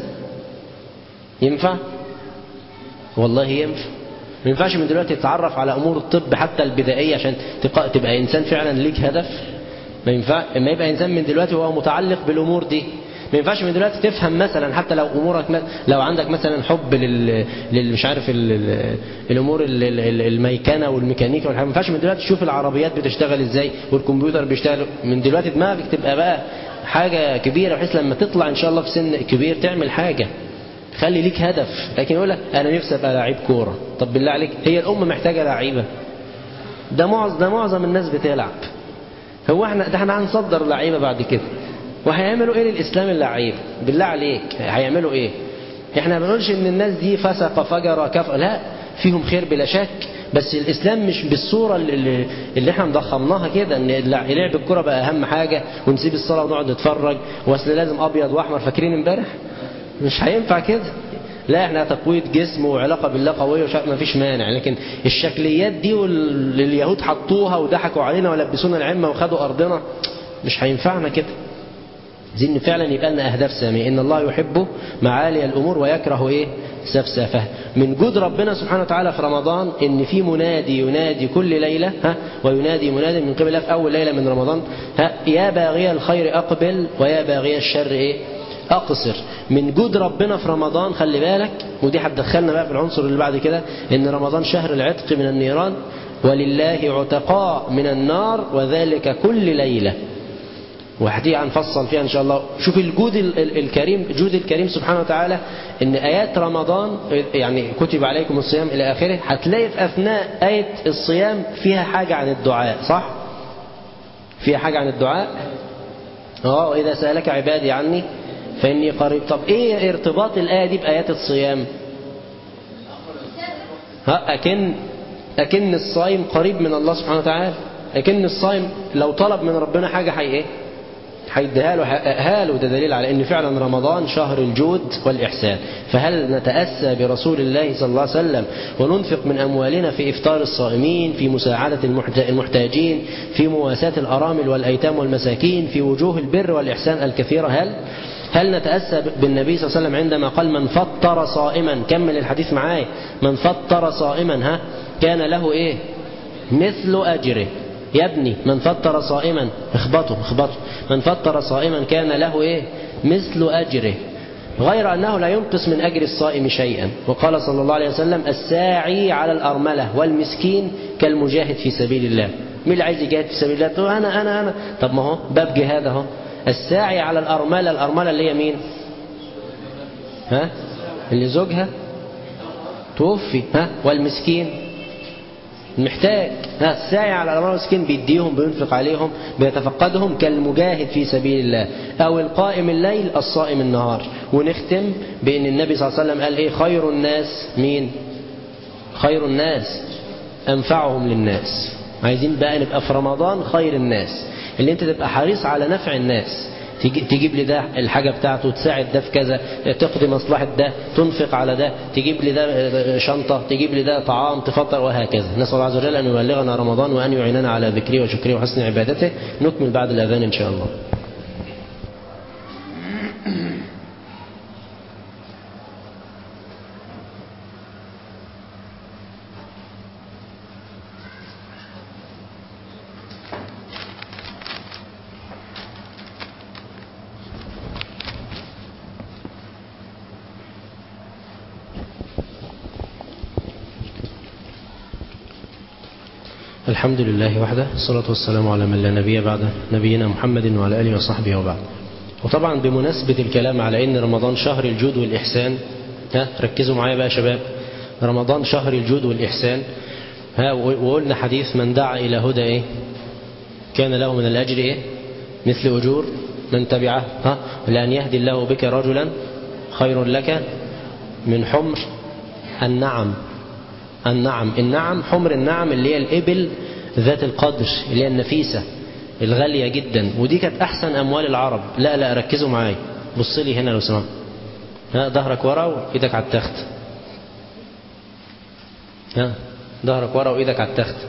ينفع والله ينفع ما ينفعش من دلوقتي تتعرف على امور الطب حتى البدائيه عشان تبقى انسان فعلا ليك هدف ما ينفع اما يبقى انسان من دلوقتي وهو متعلق بالامور دي ما ينفعش من دلوقتي تفهم مثلا حتى لو امورك م... لو عندك مثلا حب لل, لل... مش عارف ال... الامور ال... الميكنه والميكانيكا والحاجة. ما ينفعش من دلوقتي تشوف العربيات بتشتغل ازاي والكمبيوتر بيشتغل من دلوقتي دماغك تبقى بقى حاجه كبيره بحيث لما تطلع ان شاء الله في سن كبير تعمل حاجه خلي ليك هدف لكن يقول لك انا نفسي ابقى لعيب كوره طب بالله عليك هي الامه محتاجه لعيبه ده معظم ده معظم الناس بتلعب هو احنا ده احنا هنصدر لعيبه بعد كده وهيعملوا ايه للاسلام اللعيبه بالله عليك هيعملوا ايه احنا ما بنقولش ان الناس دي فسق فجر كفر لا فيهم خير بلا شك بس الاسلام مش بالصوره اللي, اللي احنا مضخمناها كده ان لعب الكوره بقى اهم حاجه ونسيب الصلاه ونقعد نتفرج واصل لازم ابيض واحمر فاكرين امبارح مش هينفع كده لا احنا تقوية جسم وعلاقة بالله قوية وشاء ما فيش مانع لكن الشكليات دي واللي اليهود حطوها وضحكوا علينا ولبسونا العمة وخدوا أرضنا مش هينفعنا كده زين فعلا يبقى لنا أهداف سامية إن الله يحب معالي الأمور ويكره إيه سفسافة من جود ربنا سبحانه وتعالى في رمضان إن في منادي ينادي كل ليلة ها وينادي منادي من قبل الله في أول ليلة من رمضان ها يا باغي الخير أقبل ويا باغي الشر إيه أقصر من جود ربنا في رمضان خلي بالك ودي هتدخلنا بقى في العنصر اللي بعد كده إن رمضان شهر العتق من النيران ولله عتقاء من النار وذلك كل ليلة وهتيجي هنفصل فيها إن شاء الله شوف الجود الكريم جود الكريم سبحانه وتعالى إن آيات رمضان يعني كتب عليكم الصيام إلى آخره هتلاقي في أثناء آية الصيام فيها حاجة عن الدعاء صح؟ فيها حاجة عن الدعاء اه إذا سألك عبادي عني فإني قريب طب إيه ارتباط الآية دي بآيات الصيام ها أكن أكن الصائم قريب من الله سبحانه وتعالى أكن الصائم لو طلب من ربنا حاجة حي إيه هيديها له هاله ده دليل على ان فعلا رمضان شهر الجود والاحسان فهل نتاسى برسول الله صلى الله عليه وسلم وننفق من اموالنا في افطار الصائمين في مساعده المحتاجين في مواساه الارامل والايتام والمساكين في وجوه البر والاحسان الكثيره هل هل نتأسى بالنبي صلى الله عليه وسلم عندما قال من فطر صائما كمل الحديث معايا من فطر صائما ها كان له ايه مثل أجره يا ابني من فطر صائما اخبطه اخبطه من فطر صائما كان له ايه مثل أجره غير أنه لا ينقص من أجر الصائم شيئا وقال صلى الله عليه وسلم الساعي على الأرملة والمسكين كالمجاهد في سبيل الله مين اللي عايز يجاهد في سبيل الله تقول أنا أنا أنا طب ما هو باب جهاد اهو الساعي على الأرملة الأرملة اللي هي مين ها اللي زوجها توفي ها والمسكين المحتاج ها الساعي على الأرملة والمسكين بيديهم بينفق عليهم بيتفقدهم كالمجاهد في سبيل الله أو القائم الليل الصائم النهار ونختم بأن النبي صلى الله عليه وسلم قال إيه خير الناس مين خير الناس أنفعهم للناس عايزين بقى نبقى في رمضان خير الناس اللي انت تبقى حريص على نفع الناس تجيب لي ده الحاجة بتاعته تساعد ده في كذا تقضي مصلحة ده تنفق على ده تجيب لي ده شنطة تجيب لي ده طعام تفطر وهكذا نسأل الله عز وجل أن يبلغنا رمضان وأن يعيننا على ذكره وشكره وحسن عبادته نكمل بعد الأذان إن شاء الله الحمد لله وحده الصلاة والسلام على من لا نبي بعده نبينا محمد وعلى آله وصحبه وبعد وطبعا بمناسبة الكلام على أن رمضان شهر الجود والإحسان ها ركزوا معايا بقى يا شباب رمضان شهر الجود والإحسان ها وقلنا حديث من دعا إلى هدى إيه كان له من الأجر إيه مثل أجور من تبعه ها لأن يهدي الله بك رجلا خير لك من حمر النعم النعم النعم حمر النعم اللي هي الإبل ذات القدر اللي هي النفيسة الغالية جدا ودي كانت أحسن أموال العرب لا لا ركزوا معايا بص لي هنا لو سمحت ها ظهرك ورا وإيدك على التخت ها ظهرك ورا وإيدك على التخت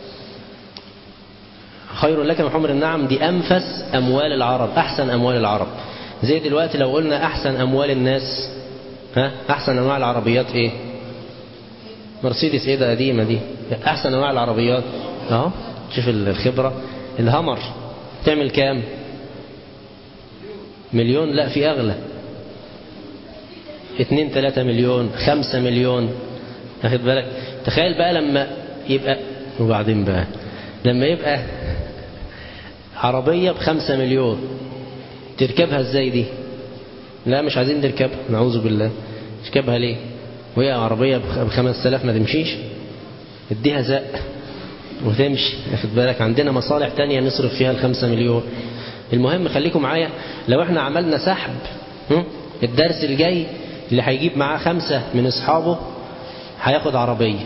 خير لك من حمر النعم دي أنفس أموال العرب أحسن أموال العرب زي دلوقتي لو قلنا أحسن أموال الناس ها أحسن أنواع العربيات إيه مرسيدس ايه ده قديمة دي احسن انواع العربيات اهو شوف الخبرة الهمر تعمل كام مليون لا في اغلى اتنين تلاتة مليون خمسة مليون واخد بالك تخيل بقى لما يبقى وبعدين بقى لما يبقى عربية بخمسة مليون تركبها ازاي دي لا مش عايزين نركبها نعوذ بالله تركبها ليه وهي عربية بخمس تلاف ما تمشيش اديها زق وتمشي واخد بالك عندنا مصالح تانية نصرف فيها الخمسة مليون المهم خليكم معايا لو احنا عملنا سحب الدرس الجاي اللي هيجيب معاه خمسة من اصحابه هياخد عربية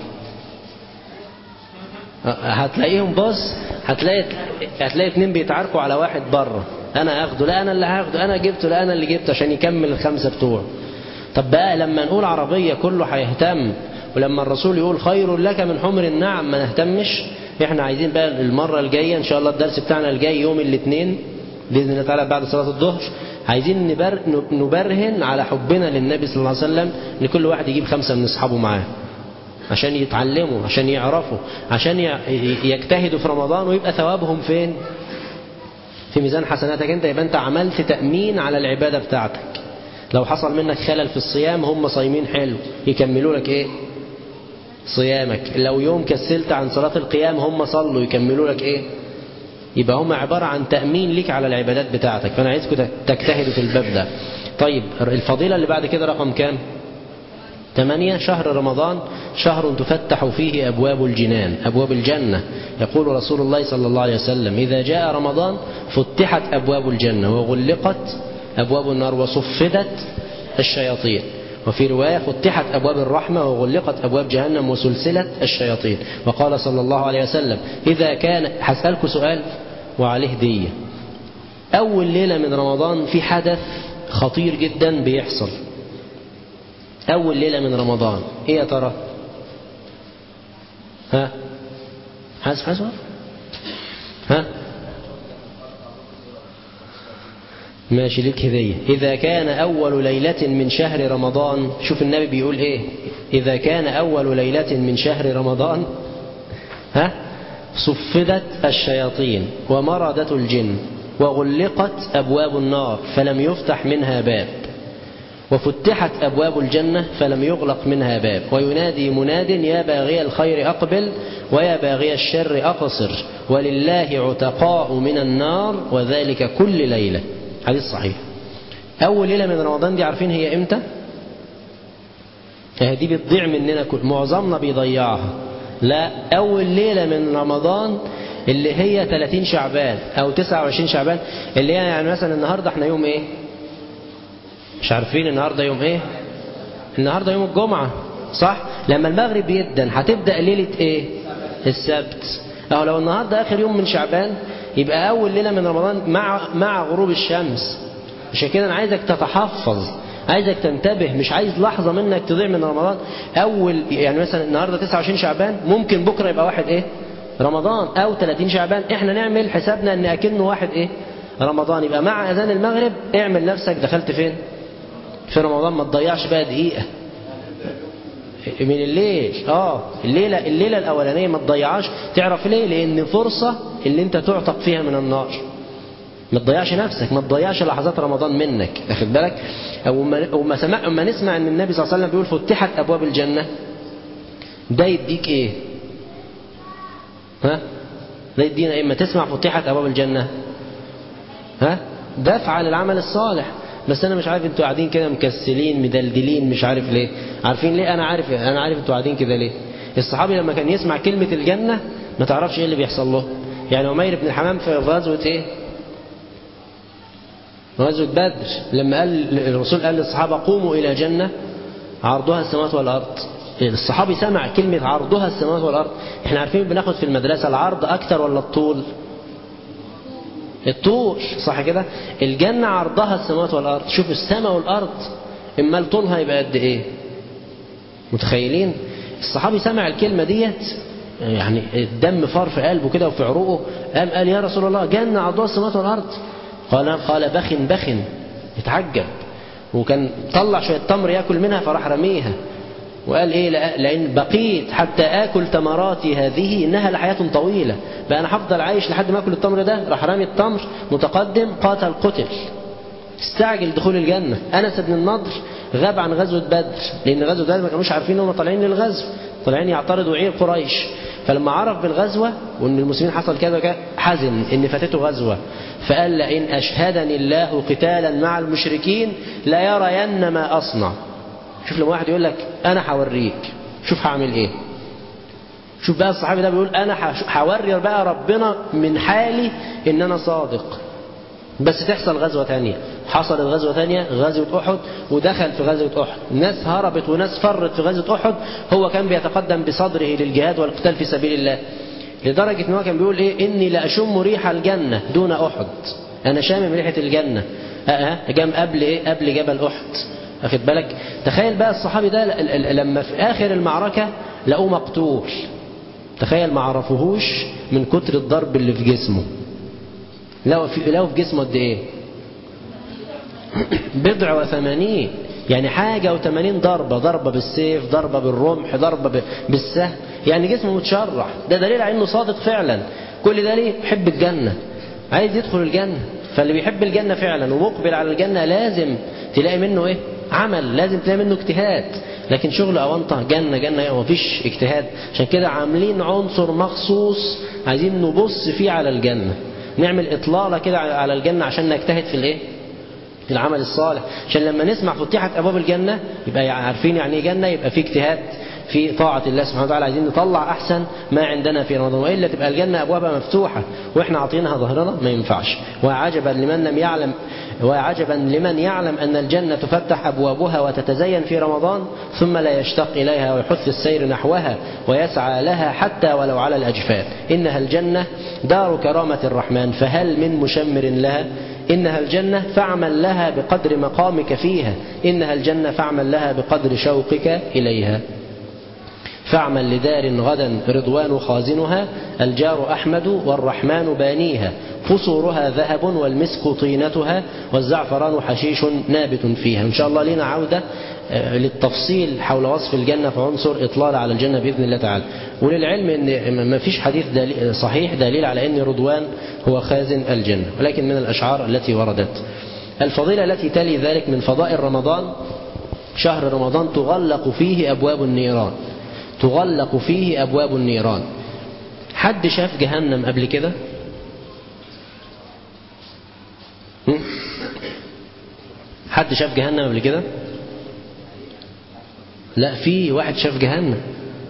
هتلاقيهم بص هتلاقي هتلاقي اتنين بيتعاركوا على واحد بره انا اخده لا انا اللي هاخده انا جبته لا انا اللي جبته عشان يكمل الخمسة بتوعه طب بقى لما نقول عربية كله هيهتم ولما الرسول يقول خير لك من حمر النعم ما نهتمش احنا عايزين بقى المرة الجاية ان شاء الله الدرس بتاعنا الجاي يوم الاثنين بإذن الله تعالى بعد صلاة الظهر عايزين نبر نبرهن على حبنا للنبي صلى الله عليه وسلم ان كل واحد يجيب خمسة من اصحابه معاه عشان يتعلموا عشان يعرفوا عشان يجتهدوا في رمضان ويبقى ثوابهم فين في ميزان حسناتك انت يبقى انت عملت تأمين على العبادة بتاعتك لو حصل منك خلل في الصيام هم صايمين حلو يكملوا لك ايه صيامك لو يوم كسلت عن صلاة القيام هم صلوا يكملوا لك ايه يبقى هم عبارة عن تأمين لك على العبادات بتاعتك فأنا عايزكم تجتهدوا في الباب ده طيب الفضيلة اللي بعد كده رقم كام ثمانية شهر رمضان شهر تفتح فيه أبواب الجنان أبواب الجنة يقول رسول الله صلى الله عليه وسلم إذا جاء رمضان فتحت أبواب الجنة وغلقت أبواب النار وصفدت الشياطين وفي رواية فتحت أبواب الرحمة وغلقت أبواب جهنم وسلسلة الشياطين وقال صلى الله عليه وسلم إذا كان هسألكم سؤال وعليه دية أول ليلة من رمضان في حدث خطير جدا بيحصل أول ليلة من رمضان إيه يا ترى ها حاسب حاسب ها ماشي لك هدية إذا كان أول ليلة من شهر رمضان شوف النبي بيقول إيه إذا كان أول ليلة من شهر رمضان ها صفدت الشياطين ومردت الجن وغلقت أبواب النار فلم يفتح منها باب وفتحت أبواب الجنة فلم يغلق منها باب وينادي مناد يا باغي الخير أقبل ويا باغي الشر أقصر ولله عتقاء من النار وذلك كل ليلة حديث صحيح أول ليلة من رمضان دي عارفين هي إمتى دي بتضيع مننا كل معظمنا بيضيعها لا أول ليلة من رمضان اللي هي 30 شعبان أو 29 شعبان اللي هي يعني مثلا النهاردة احنا يوم إيه مش عارفين النهاردة يوم إيه النهاردة يوم الجمعة صح لما المغرب بيدن هتبدأ ليلة إيه السبت أو لو النهاردة آخر يوم من شعبان يبقى أول ليلة من رمضان مع مع غروب الشمس عشان كده أنا عايزك تتحفظ عايزك تنتبه مش عايز لحظة منك تضيع من رمضان أول يعني مثلا النهاردة 29 شعبان ممكن بكرة يبقى واحد إيه رمضان أو 30 شعبان إحنا نعمل حسابنا إن أكنه واحد إيه رمضان يبقى مع أذان المغرب اعمل نفسك دخلت فين في رمضان ما تضيعش بقى دقيقة من الليل اه الليلة الليلة الأولانية ما تضيعهاش تعرف ليه لأن فرصة اللي انت تعتق فيها من النار ما تضيعش نفسك ما تضيعش لحظات رمضان منك واخد بالك او ما سمع ما نسمع ان النبي صلى الله عليه وسلم بيقول فتحت ابواب الجنه ده يديك ايه ها ده يدينا ايه اما تسمع فتحت ابواب الجنه ها دفع للعمل الصالح بس انا مش عارف انتوا قاعدين كده مكسلين مدلدلين مش عارف ليه عارفين ليه انا عارف انا عارف انتوا قاعدين كده ليه الصحابي لما كان يسمع كلمه الجنه ما تعرفش ايه اللي بيحصل له يعني عمير بن الحمام في غزوه ايه غزوة بدر لما قال الرسول قال للصحابة قوموا إلى جنة عرضها السماوات والأرض الصحابي سمع كلمة عرضها السماوات والأرض احنا عارفين بناخد في المدرسة العرض أكتر ولا الطول الطول صح كده الجنة عرضها السماوات والأرض شوف السماء والأرض إما طولها يبقى قد إيه متخيلين الصحابي سمع الكلمة ديت يعني الدم فار في قلبه كده وفي عروقه قام قال يا رسول الله جنة عرضها السماوات والأرض قال قال بخ بخ اتعجب وكان طلع شوية تمر ياكل منها فراح رميها وقال ايه لان بقيت حتى اكل تمراتي هذه انها لحياة طويلة بقى انا هفضل عايش لحد ما اكل التمر ده راح رامي التمر متقدم قاتل قتل استعجل دخول الجنة انس بن النضر غاب عن غزوة بدر لان غزوة بدر ما كانوش عارفين انهم طالعين للغزو طالعين يعترضوا عير قريش فلما عرف بالغزوة وان المسلمين حصل كذا وكذا حزن ان فاتته غزوة فقال لئن أشهدني الله قتالا مع المشركين لا يرين ما أصنع شوف لما واحد يقول لك أنا هوريك شوف هعمل إيه شوف بقى الصحابي ده بيقول أنا هوري بقى ربنا من حالي إن أنا صادق بس تحصل غزوة تانية حصلت غزوة تانية غزوة أحد ودخل في غزوة أحد ناس هربت وناس فرت في غزوة أحد هو كان بيتقدم بصدره للجهاد والقتال في سبيل الله لدرجة ان هو كان بيقول ايه اني لاشم ريح الجنة دون احد انا شامم ريحة الجنة اه جام قبل ايه قبل جبل احد واخد بالك تخيل بقى الصحابي ده لما في اخر المعركة لقوه مقتول تخيل ما عرفوهوش من كتر الضرب اللي في جسمه لو في لو في جسمه قد ايه بضع وثمانين يعني حاجة وثمانين ضربة ضربة بالسيف ضربة بالرمح ضربة بالسهم يعني جسمه متشرح ده دليل على انه صادق فعلا كل ده ليه يحب الجنة عايز يدخل الجنة فاللي بيحب الجنة فعلا ومقبل على الجنة لازم تلاقي منه ايه عمل لازم تلاقي منه اجتهاد لكن شغل أونطة جنة جنة مفيش اجتهاد عشان كده عاملين عنصر مخصوص عايزين نبص فيه على الجنة نعمل إطلالة كده على الجنة عشان نجتهد في الإيه في العمل الصالح عشان لما نسمع فتحت أبواب الجنة يبقى عارفين يعني إيه جنة يبقى في اجتهاد في طاعة الله سبحانه وتعالى عايزين نطلع أحسن ما عندنا في رمضان وإلا تبقى الجنة أبوابها مفتوحة وإحنا عاطينها ظهرنا ما ينفعش وعجبا لمن لم يعلم وعجبا لمن يعلم أن الجنة تفتح أبوابها وتتزين في رمضان ثم لا يشتاق إليها ويحث السير نحوها ويسعى لها حتى ولو على الأجفان إنها الجنة دار كرامة الرحمن فهل من مشمر لها إنها الجنة فاعمل لها بقدر مقامك فيها إنها الجنة فاعمل لها بقدر شوقك إليها فاعمل لدار غدا رضوان خازنها الجار أحمد والرحمن بانيها فصورها ذهب والمسك طينتها والزعفران حشيش نابت فيها إن شاء الله لنا عودة للتفصيل حول وصف الجنة في عنصر إطلال على الجنة بإذن الله تعالى وللعلم أن ما فيش حديث دليل صحيح دليل على أن رضوان هو خازن الجنة ولكن من الأشعار التي وردت الفضيلة التي تلي ذلك من فضائل رمضان شهر رمضان تغلق فيه أبواب النيران تغلق فيه أبواب النيران حد شاف جهنم قبل كده حد شاف جهنم قبل كده لا في واحد شاف جهنم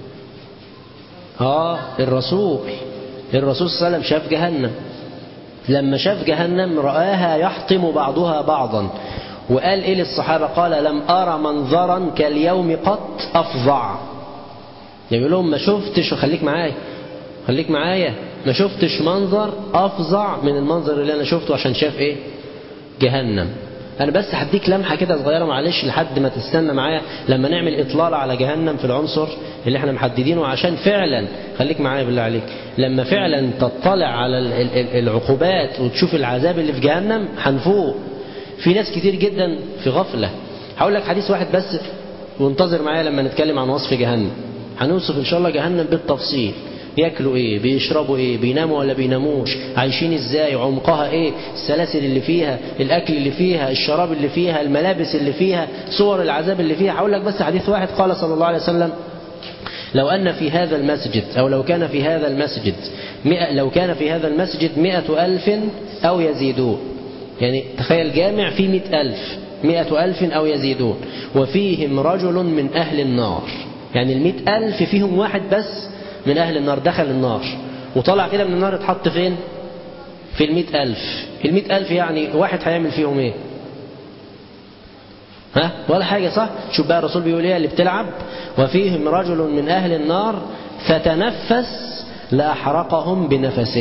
اه الرسول الرسول صلى الله عليه وسلم شاف جهنم لما شاف جهنم رآها يحطم بعضها بعضا وقال ايه للصحابة قال لم أرى منظرا كاليوم قط أفظع يعني يقول لهم ما شفتش وخليك معايا خليك معايا ما شفتش منظر أفظع من المنظر اللي أنا شفته عشان شاف إيه جهنم أنا بس هديك لمحة كده صغيرة معلش لحد ما تستنى معايا لما نعمل إطلال على جهنم في العنصر اللي احنا محددينه عشان فعلا خليك معايا بالله عليك لما فعلا تطلع على العقوبات وتشوف العذاب اللي في جهنم هنفوق في ناس كتير جدا في غفلة هقول لك حديث واحد بس وانتظر معايا لما نتكلم عن وصف جهنم هنوصف ان شاء الله جهنم بالتفصيل ياكلوا ايه بيشربوا ايه بيناموا ولا بيناموش عايشين ازاي عمقها ايه السلاسل اللي فيها الاكل اللي فيها الشراب اللي فيها الملابس اللي فيها صور العذاب اللي فيها هقول لك بس حديث واحد قال صلى الله عليه وسلم لو أن في هذا المسجد أو لو كان في هذا المسجد مئة لو كان في هذا المسجد مئة ألف أو يزيدون يعني تخيل جامع فيه مئة ألف مئة ألف أو يزيدون وفيهم رجل من أهل النار يعني المئة ألف فيهم واحد بس من أهل النار دخل النار وطلع كده من النار اتحط فين في المئة ألف المئة ألف يعني واحد هيعمل فيهم ايه ها ولا حاجة صح شوف بقى الرسول بيقول ايه اللي بتلعب وفيهم رجل من أهل النار فتنفس لأحرقهم بنفسه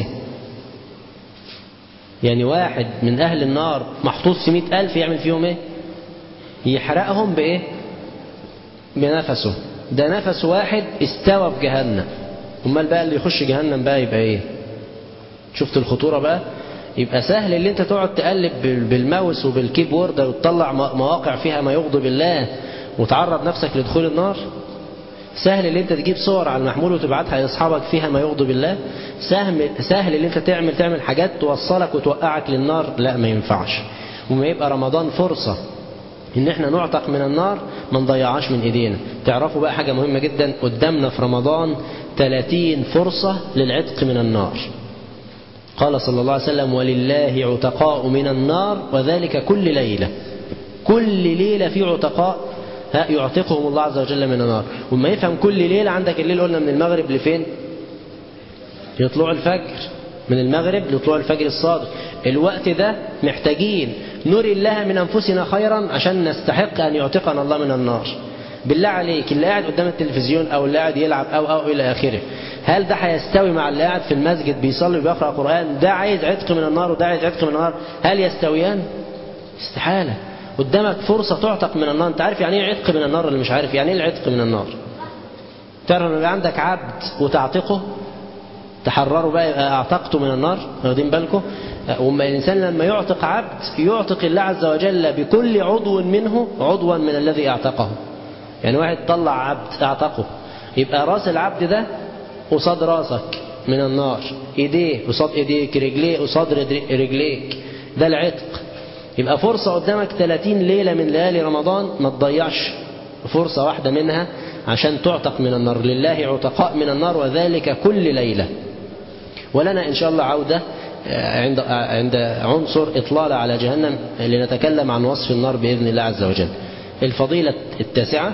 يعني واحد من أهل النار محطوط في مئة ألف يعمل فيهم ايه يحرقهم بإيه بنفسه ده نفس واحد استوى في جهنم امال بقى اللي يخش جهنم بقى يبقى ايه شفت الخطورة بقى يبقى سهل اللي انت تقعد تقلب بالماوس وبالكيبورد وتطلع مواقع فيها ما يغضب الله وتعرض نفسك لدخول النار سهل اللي انت تجيب صور على المحمول وتبعتها لاصحابك فيها ما يغضب الله سهل سهل اللي انت تعمل تعمل حاجات توصلك وتوقعك للنار لا ما ينفعش وما يبقى رمضان فرصة ان احنا نعتق من النار ما نضيعهاش من ايدينا تعرفوا بقى حاجة مهمة جدا قدامنا في رمضان 30 فرصة للعتق من النار قال صلى الله عليه وسلم ولله عتقاء من النار وذلك كل ليلة كل ليلة في عتقاء يعتقهم الله عز وجل من النار وما يفهم كل ليلة عندك الليل قلنا من المغرب لفين لطلوع الفجر من المغرب لطلوع الفجر الصادق الوقت ده محتاجين نري الله من أنفسنا خيرا عشان نستحق أن يعتقنا الله من النار بالله عليك اللي قاعد قدام التلفزيون أو اللي قاعد يلعب أو أو إلى آخره هل ده هيستوي مع اللي قاعد في المسجد بيصلي وبيقرأ قرآن ده عايز عتق من النار وده عايز عتق من النار هل يستويان استحالة قدامك فرصة تعتق من النار انت عارف يعني ايه عتق من النار اللي مش عارف يعني ايه العتق من النار تعرف ان عندك عبد وتعتقه تحرروا بقى يبقى اعتقته من النار واخدين بالكم وما الانسان لما يعتق عبد يعتق الله عز وجل بكل عضو منه عضوا من الذي اعتقه يعني واحد طلع عبد اعتقه يبقى راس العبد ده قصاد راسك من النار ايديه قصاد ايديك رجليه قصاد رجليك ده العتق يبقى فرصة قدامك 30 ليلة من ليالي رمضان ما تضيعش فرصة واحدة منها عشان تعتق من النار لله عتقاء من النار وذلك كل ليلة ولنا إن شاء الله عودة عند عند عنصر إطلالة على جهنم لنتكلم عن وصف النار بإذن الله عز وجل الفضيلة التاسعة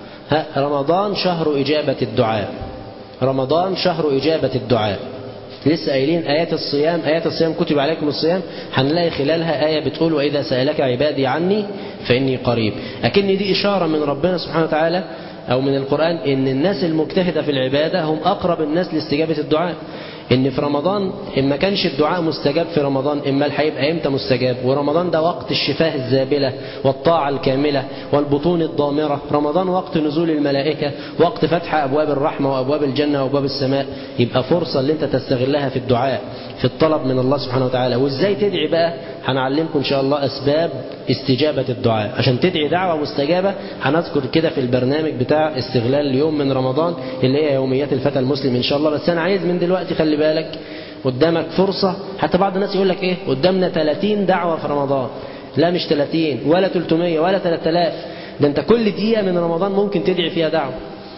رمضان شهر إجابة الدعاء رمضان شهر إجابة الدعاء لسه قايلين آيات الصيام آيات الصيام كتب عليكم الصيام هنلاقي خلالها آية بتقول وإذا سألك عبادي عني فإني قريب أكن دي إشارة من ربنا سبحانه وتعالى أو من القرآن إن الناس المجتهدة في العبادة هم أقرب الناس لاستجابة الدعاء إن في رمضان إما كانش الدعاء مستجاب في رمضان إما هيبقى إمتى مستجاب ورمضان ده وقت الشفاه الزابلة والطاعة الكاملة والبطون الضامرة رمضان وقت نزول الملائكة وقت فتح أبواب الرحمة وأبواب الجنة وأبواب السماء يبقى فرصة اللي أنت تستغلها في الدعاء في الطلب من الله سبحانه وتعالى وإزاي تدعي بقى هنعلمكم إن شاء الله أسباب استجابة الدعاء عشان تدعي دعوة مستجابة هنذكر كده في البرنامج بتاع استغلال اليوم من رمضان اللي هي يوميات الفتى المسلم إن شاء الله بس أنا عايز من دلوقتي خلي بالك قدامك فرصة حتى بعض الناس يقول لك إيه قدامنا 30 دعوة في رمضان لا مش 30 ولا 300 ولا 3000 ده أنت كل دقيقة من رمضان ممكن تدعي فيها دعوة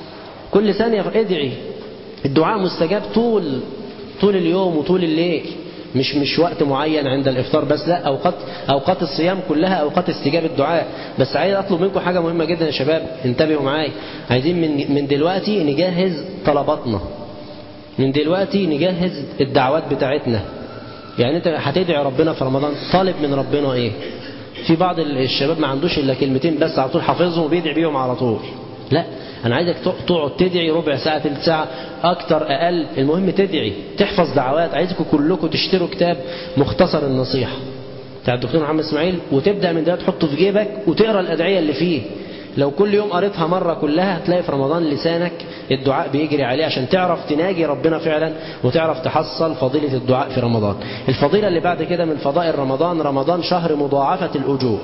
كل ثانية ادعي الدعاء مستجاب طول طول اليوم وطول الليل مش مش وقت معين عند الافطار بس لا اوقات اوقات الصيام كلها اوقات استجابه الدعاء بس عايز اطلب منكم حاجه مهمه جدا يا شباب انتبهوا معايا عايزين من من دلوقتي نجهز طلباتنا من دلوقتي نجهز الدعوات بتاعتنا يعني انت هتدعي ربنا في رمضان طالب من ربنا ايه في بعض الشباب ما عندوش الا كلمتين بس على طول حافظهم وبيدعي بيهم على طول لا انا عايزك تقعد تدعي ربع ساعه ثلث ساعه اكتر اقل المهم تدعي تحفظ دعوات عايزكم كلكم تشتروا كتاب مختصر النصيحه بتاع الدكتور محمد اسماعيل وتبدا من ده تحطه في جيبك وتقرا الادعيه اللي فيه لو كل يوم قريتها مرة كلها هتلاقي في رمضان لسانك الدعاء بيجري عليه عشان تعرف تناجي ربنا فعلا وتعرف تحصل فضيلة الدعاء في رمضان الفضيلة اللي بعد كده من فضائل رمضان رمضان شهر مضاعفة الأجور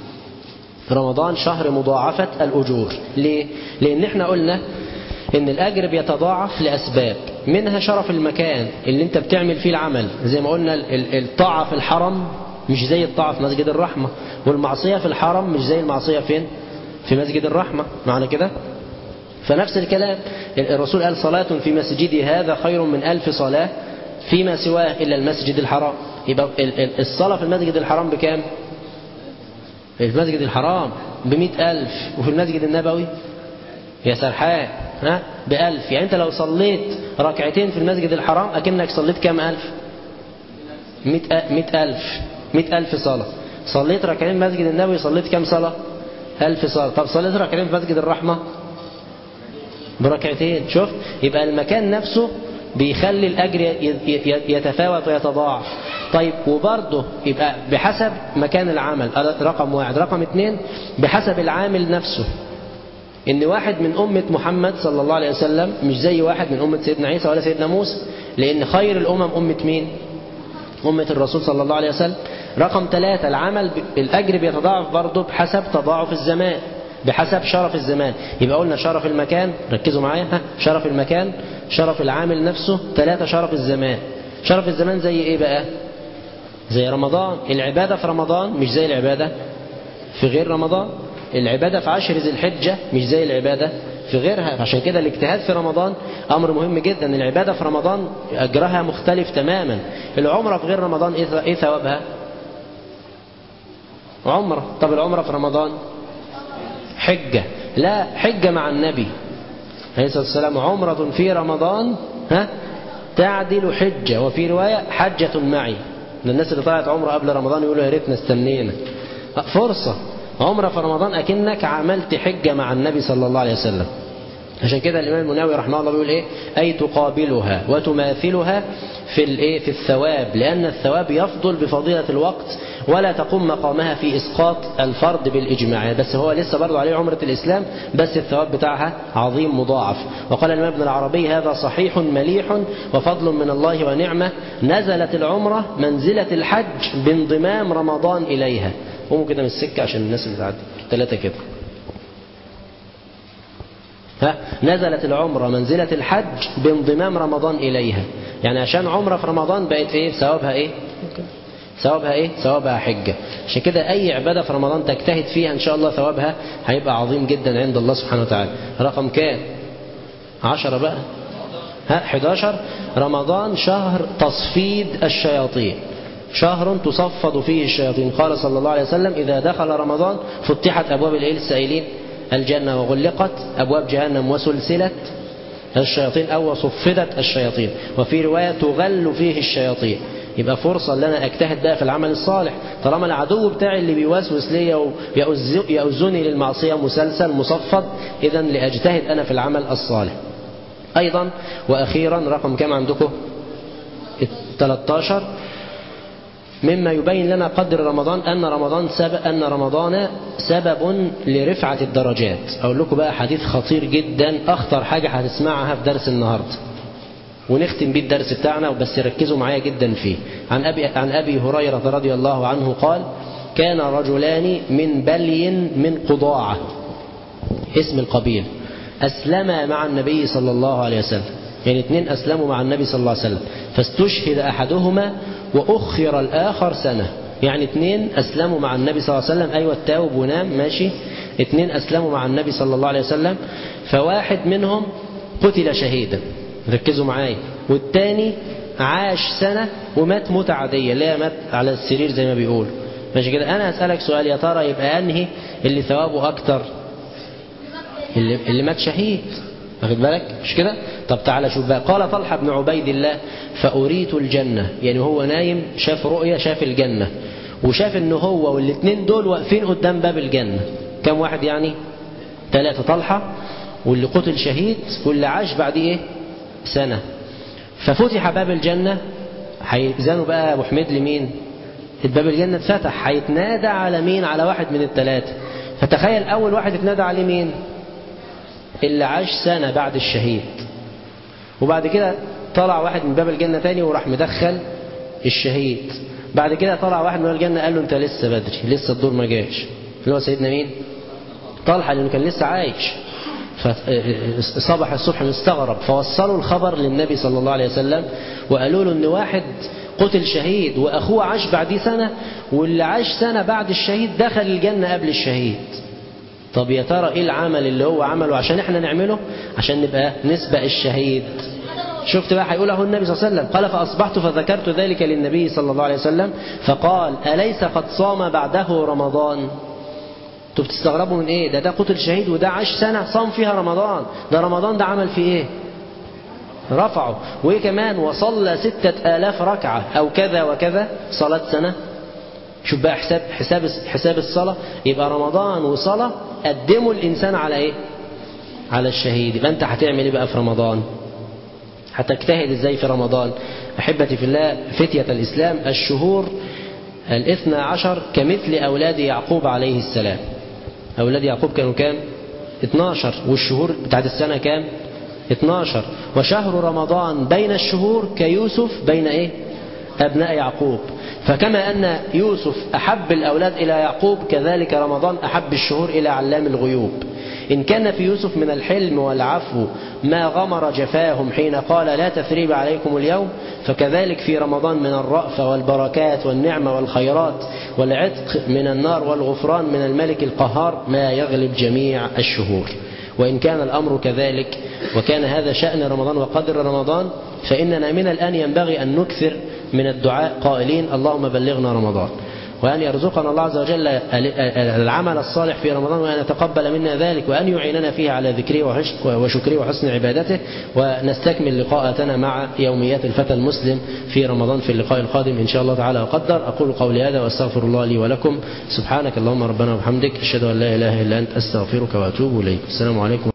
رمضان شهر مضاعفة الأجور ليه؟ لأن احنا قلنا ان الأجر بيتضاعف لأسباب منها شرف المكان اللي انت بتعمل فيه العمل زي ما قلنا الطاعة في الحرم مش زي الطاعة في مسجد الرحمة والمعصية في الحرم مش زي المعصية فين في مسجد الرحمة معنى كده فنفس الكلام الرسول قال صلاة في مسجدي هذا خير من ألف صلاة فيما سواه إلا المسجد الحرام يبقى الصلاة في المسجد الحرام بكام في المسجد الحرام بمئة ألف وفي المسجد النبوي يا سرحان ها بألف يعني أنت لو صليت ركعتين في المسجد الحرام أكنك صليت كام ألف مئة ألف مئة ألف صلاة صليت ركعتين في مسجد النبوي صليت كام صلاة ألف صلاة طب صليت ركعتين في مسجد الرحمة بركعتين شفت يبقى المكان نفسه بيخلي الأجر يتفاوت ويتضاعف طيب وبرضه يبقى بحسب مكان العمل رقم واحد رقم اثنين بحسب العامل نفسه ان واحد من أمة محمد صلى الله عليه وسلم مش زي واحد من أمة سيدنا عيسى ولا سيدنا موسى لأن خير الأمم أمة مين أمة الرسول صلى الله عليه وسلم رقم ثلاثة العمل الأجر بيتضاعف برضه بحسب تضاعف الزمان بحسب شرف الزمان يبقى قلنا شرف المكان ركزوا معايا ها شرف المكان شرف العامل نفسه ثلاثة شرف الزمان شرف الزمان زي ايه بقى زي رمضان العبادة في رمضان مش زي العبادة في غير رمضان العبادة في عشر ذي الحجة مش زي العبادة في غيرها عشان كده الاجتهاد في رمضان أمر مهم جدا العبادة في رمضان أجرها مختلف تماما العمرة في غير رمضان إيه ثوابها عمرة طب العمرة في رمضان حجة لا حجة مع النبي عليه الصلاة والسلام عمرة في رمضان ها تعدل حجة وفي رواية حجة معي الناس اللي طلعت عمرة قبل رمضان يقولوا يا ريتنا استنينا فرصة عمرة في رمضان أكنك عملت حجة مع النبي صلى الله عليه وسلم عشان كده الإمام المناوي رحمه الله بيقول إيه أي تقابلها وتماثلها في الإيه في الثواب لأن الثواب يفضل بفضيلة الوقت ولا تقوم مقامها في إسقاط الفرد بالإجماع بس هو لسه برضه عليه عمرة الإسلام بس الثواب بتاعها عظيم مضاعف وقال الإمام ابن العربي هذا صحيح مليح وفضل من الله ونعمة نزلت العمرة منزلة الحج بانضمام رمضان إليها قوموا كده من السكة عشان الناس اللي تعدي ثلاثة كده ها نزلت العمرة منزلة الحج بانضمام رمضان إليها يعني عشان عمرة في رمضان بقت ايه ثوابها ايه ثوابها ايه ثوابها حجة عشان كده اي عبادة في رمضان تجتهد فيها ان شاء الله ثوابها هيبقى عظيم جدا عند الله سبحانه وتعالى رقم كام عشرة بقى ها 11 رمضان شهر تصفيد الشياطين شهر تصفد فيه الشياطين قال صلى الله عليه وسلم إذا دخل رمضان فتحت أبواب الإيه السائلين الجنة وغلقت أبواب جهنم وسلسلت الشياطين أو صفدت الشياطين وفي رواية تغل فيه الشياطين يبقى فرصة ان انا اجتهد بقى في العمل الصالح طالما العدو بتاعي اللي بيوسوس ليا ويؤذني للمعصية مسلسل مصفد اذا لاجتهد انا في العمل الصالح ايضا واخيرا رقم كم عندكم 13 مما يبين لنا قدر رمضان أن رمضان سبب أن رمضان سبب لرفعة الدرجات أقول لكم بقى حديث خطير جدا أخطر حاجة هتسمعها في درس النهاردة ونختم بيه الدرس بتاعنا بس ركزوا معايا جدا فيه عن أبي, عن أبي هريرة رضي الله عنه قال كان رجلان من بلي من قضاعة اسم القبيل أسلما مع النبي صلى الله عليه وسلم يعني اثنين أسلموا مع النبي صلى الله عليه وسلم فاستشهد أحدهما وأخر الآخر سنة يعني اثنين أسلموا مع النبي صلى الله عليه وسلم أيوة التاوب ونام ماشي اثنين أسلموا مع النبي صلى الله عليه وسلم فواحد منهم قتل شهيدا ركزوا معايا والتاني عاش سنة ومات موتة عادية اللي هي مات على السرير زي ما بيقول ماشي كده أنا أسألك سؤال يا ترى يبقى أنهي اللي ثوابه أكتر اللي, اللي مات شهيد واخد بالك مش كده طب تعالى شوف بقى قال طلحة بن عبيد الله فأريت الجنة يعني هو نايم شاف رؤية شاف الجنة وشاف ان هو والاثنين دول واقفين قدام باب الجنة كم واحد يعني ثلاثة طلحة واللي قتل شهيد واللي عاش بعد ايه سنة ففتح باب الجنة هيأذنوا بقى ابو حميد لمين باب الجنة اتفتح هيتنادى على مين على واحد من الثلاثة فتخيل اول واحد اتنادى عليه مين اللي عاش سنة بعد الشهيد وبعد كده طلع واحد من باب الجنة تاني وراح مدخل الشهيد بعد كده طلع واحد من الجنة قال له انت لسه بدري لسه الدور ما جاش اللي هو سيدنا مين طلحة لانه كان لسه عايش فصبح الصبح مستغرب فوصلوا الخبر للنبي صلى الله عليه وسلم وقالوا له ان واحد قتل شهيد واخوه عاش بعديه سنة واللي عاش سنة بعد الشهيد دخل الجنة قبل الشهيد طب يا ترى ايه العمل اللي هو عمله عشان احنا نعمله عشان نبقى نسبق الشهيد شفت بقى هيقول اهو النبي صلى الله عليه وسلم قال فأصبحت فذكرت ذلك للنبي صلى الله عليه وسلم فقال أليس قد صام بعده رمضان انتوا بتستغربوا من ايه ده ده قتل شهيد وده عاش سنة صام فيها رمضان ده رمضان ده عمل فيه ايه رفعه وايه كمان وصلى ستة آلاف ركعة او كذا وكذا صلاة سنة شوف بقى حساب حساب حساب الصلاة يبقى رمضان وصلاة قدموا الإنسان على إيه؟ على الشهيد يبقى أنت هتعمل إيه بقى في رمضان؟ هتجتهد إزاي في رمضان؟ أحبتي في الله فتية الإسلام الشهور الاثنى عشر كمثل أولاد يعقوب عليه السلام أولاد يعقوب كانوا كام؟ 12 والشهور بتاعت السنة كام؟ 12 وشهر رمضان بين الشهور كيوسف بين إيه؟ أبناء يعقوب فكما أن يوسف أحب الأولاد إلى يعقوب كذلك رمضان أحب الشهور إلى علام الغيوب إن كان في يوسف من الحلم والعفو ما غمر جفاهم حين قال لا تثريب عليكم اليوم فكذلك في رمضان من الرأفة والبركات والنعمة والخيرات والعتق من النار والغفران من الملك القهار ما يغلب جميع الشهور وإن كان الأمر كذلك وكان هذا شأن رمضان وقدر رمضان فإننا من الآن ينبغي أن نكثر من الدعاء قائلين اللهم بلغنا رمضان وأن يرزقنا الله عز وجل العمل الصالح في رمضان وأن يتقبل منا ذلك وأن يعيننا فيه على ذكره وشكره وحسن عبادته ونستكمل لقاءاتنا مع يوميات الفتى المسلم في رمضان في اللقاء القادم إن شاء الله تعالى وقدر أقول قولي هذا وأستغفر الله لي ولكم سبحانك اللهم ربنا وبحمدك أشهد أن لا إله إلا أنت أستغفرك وأتوب إليك السلام عليكم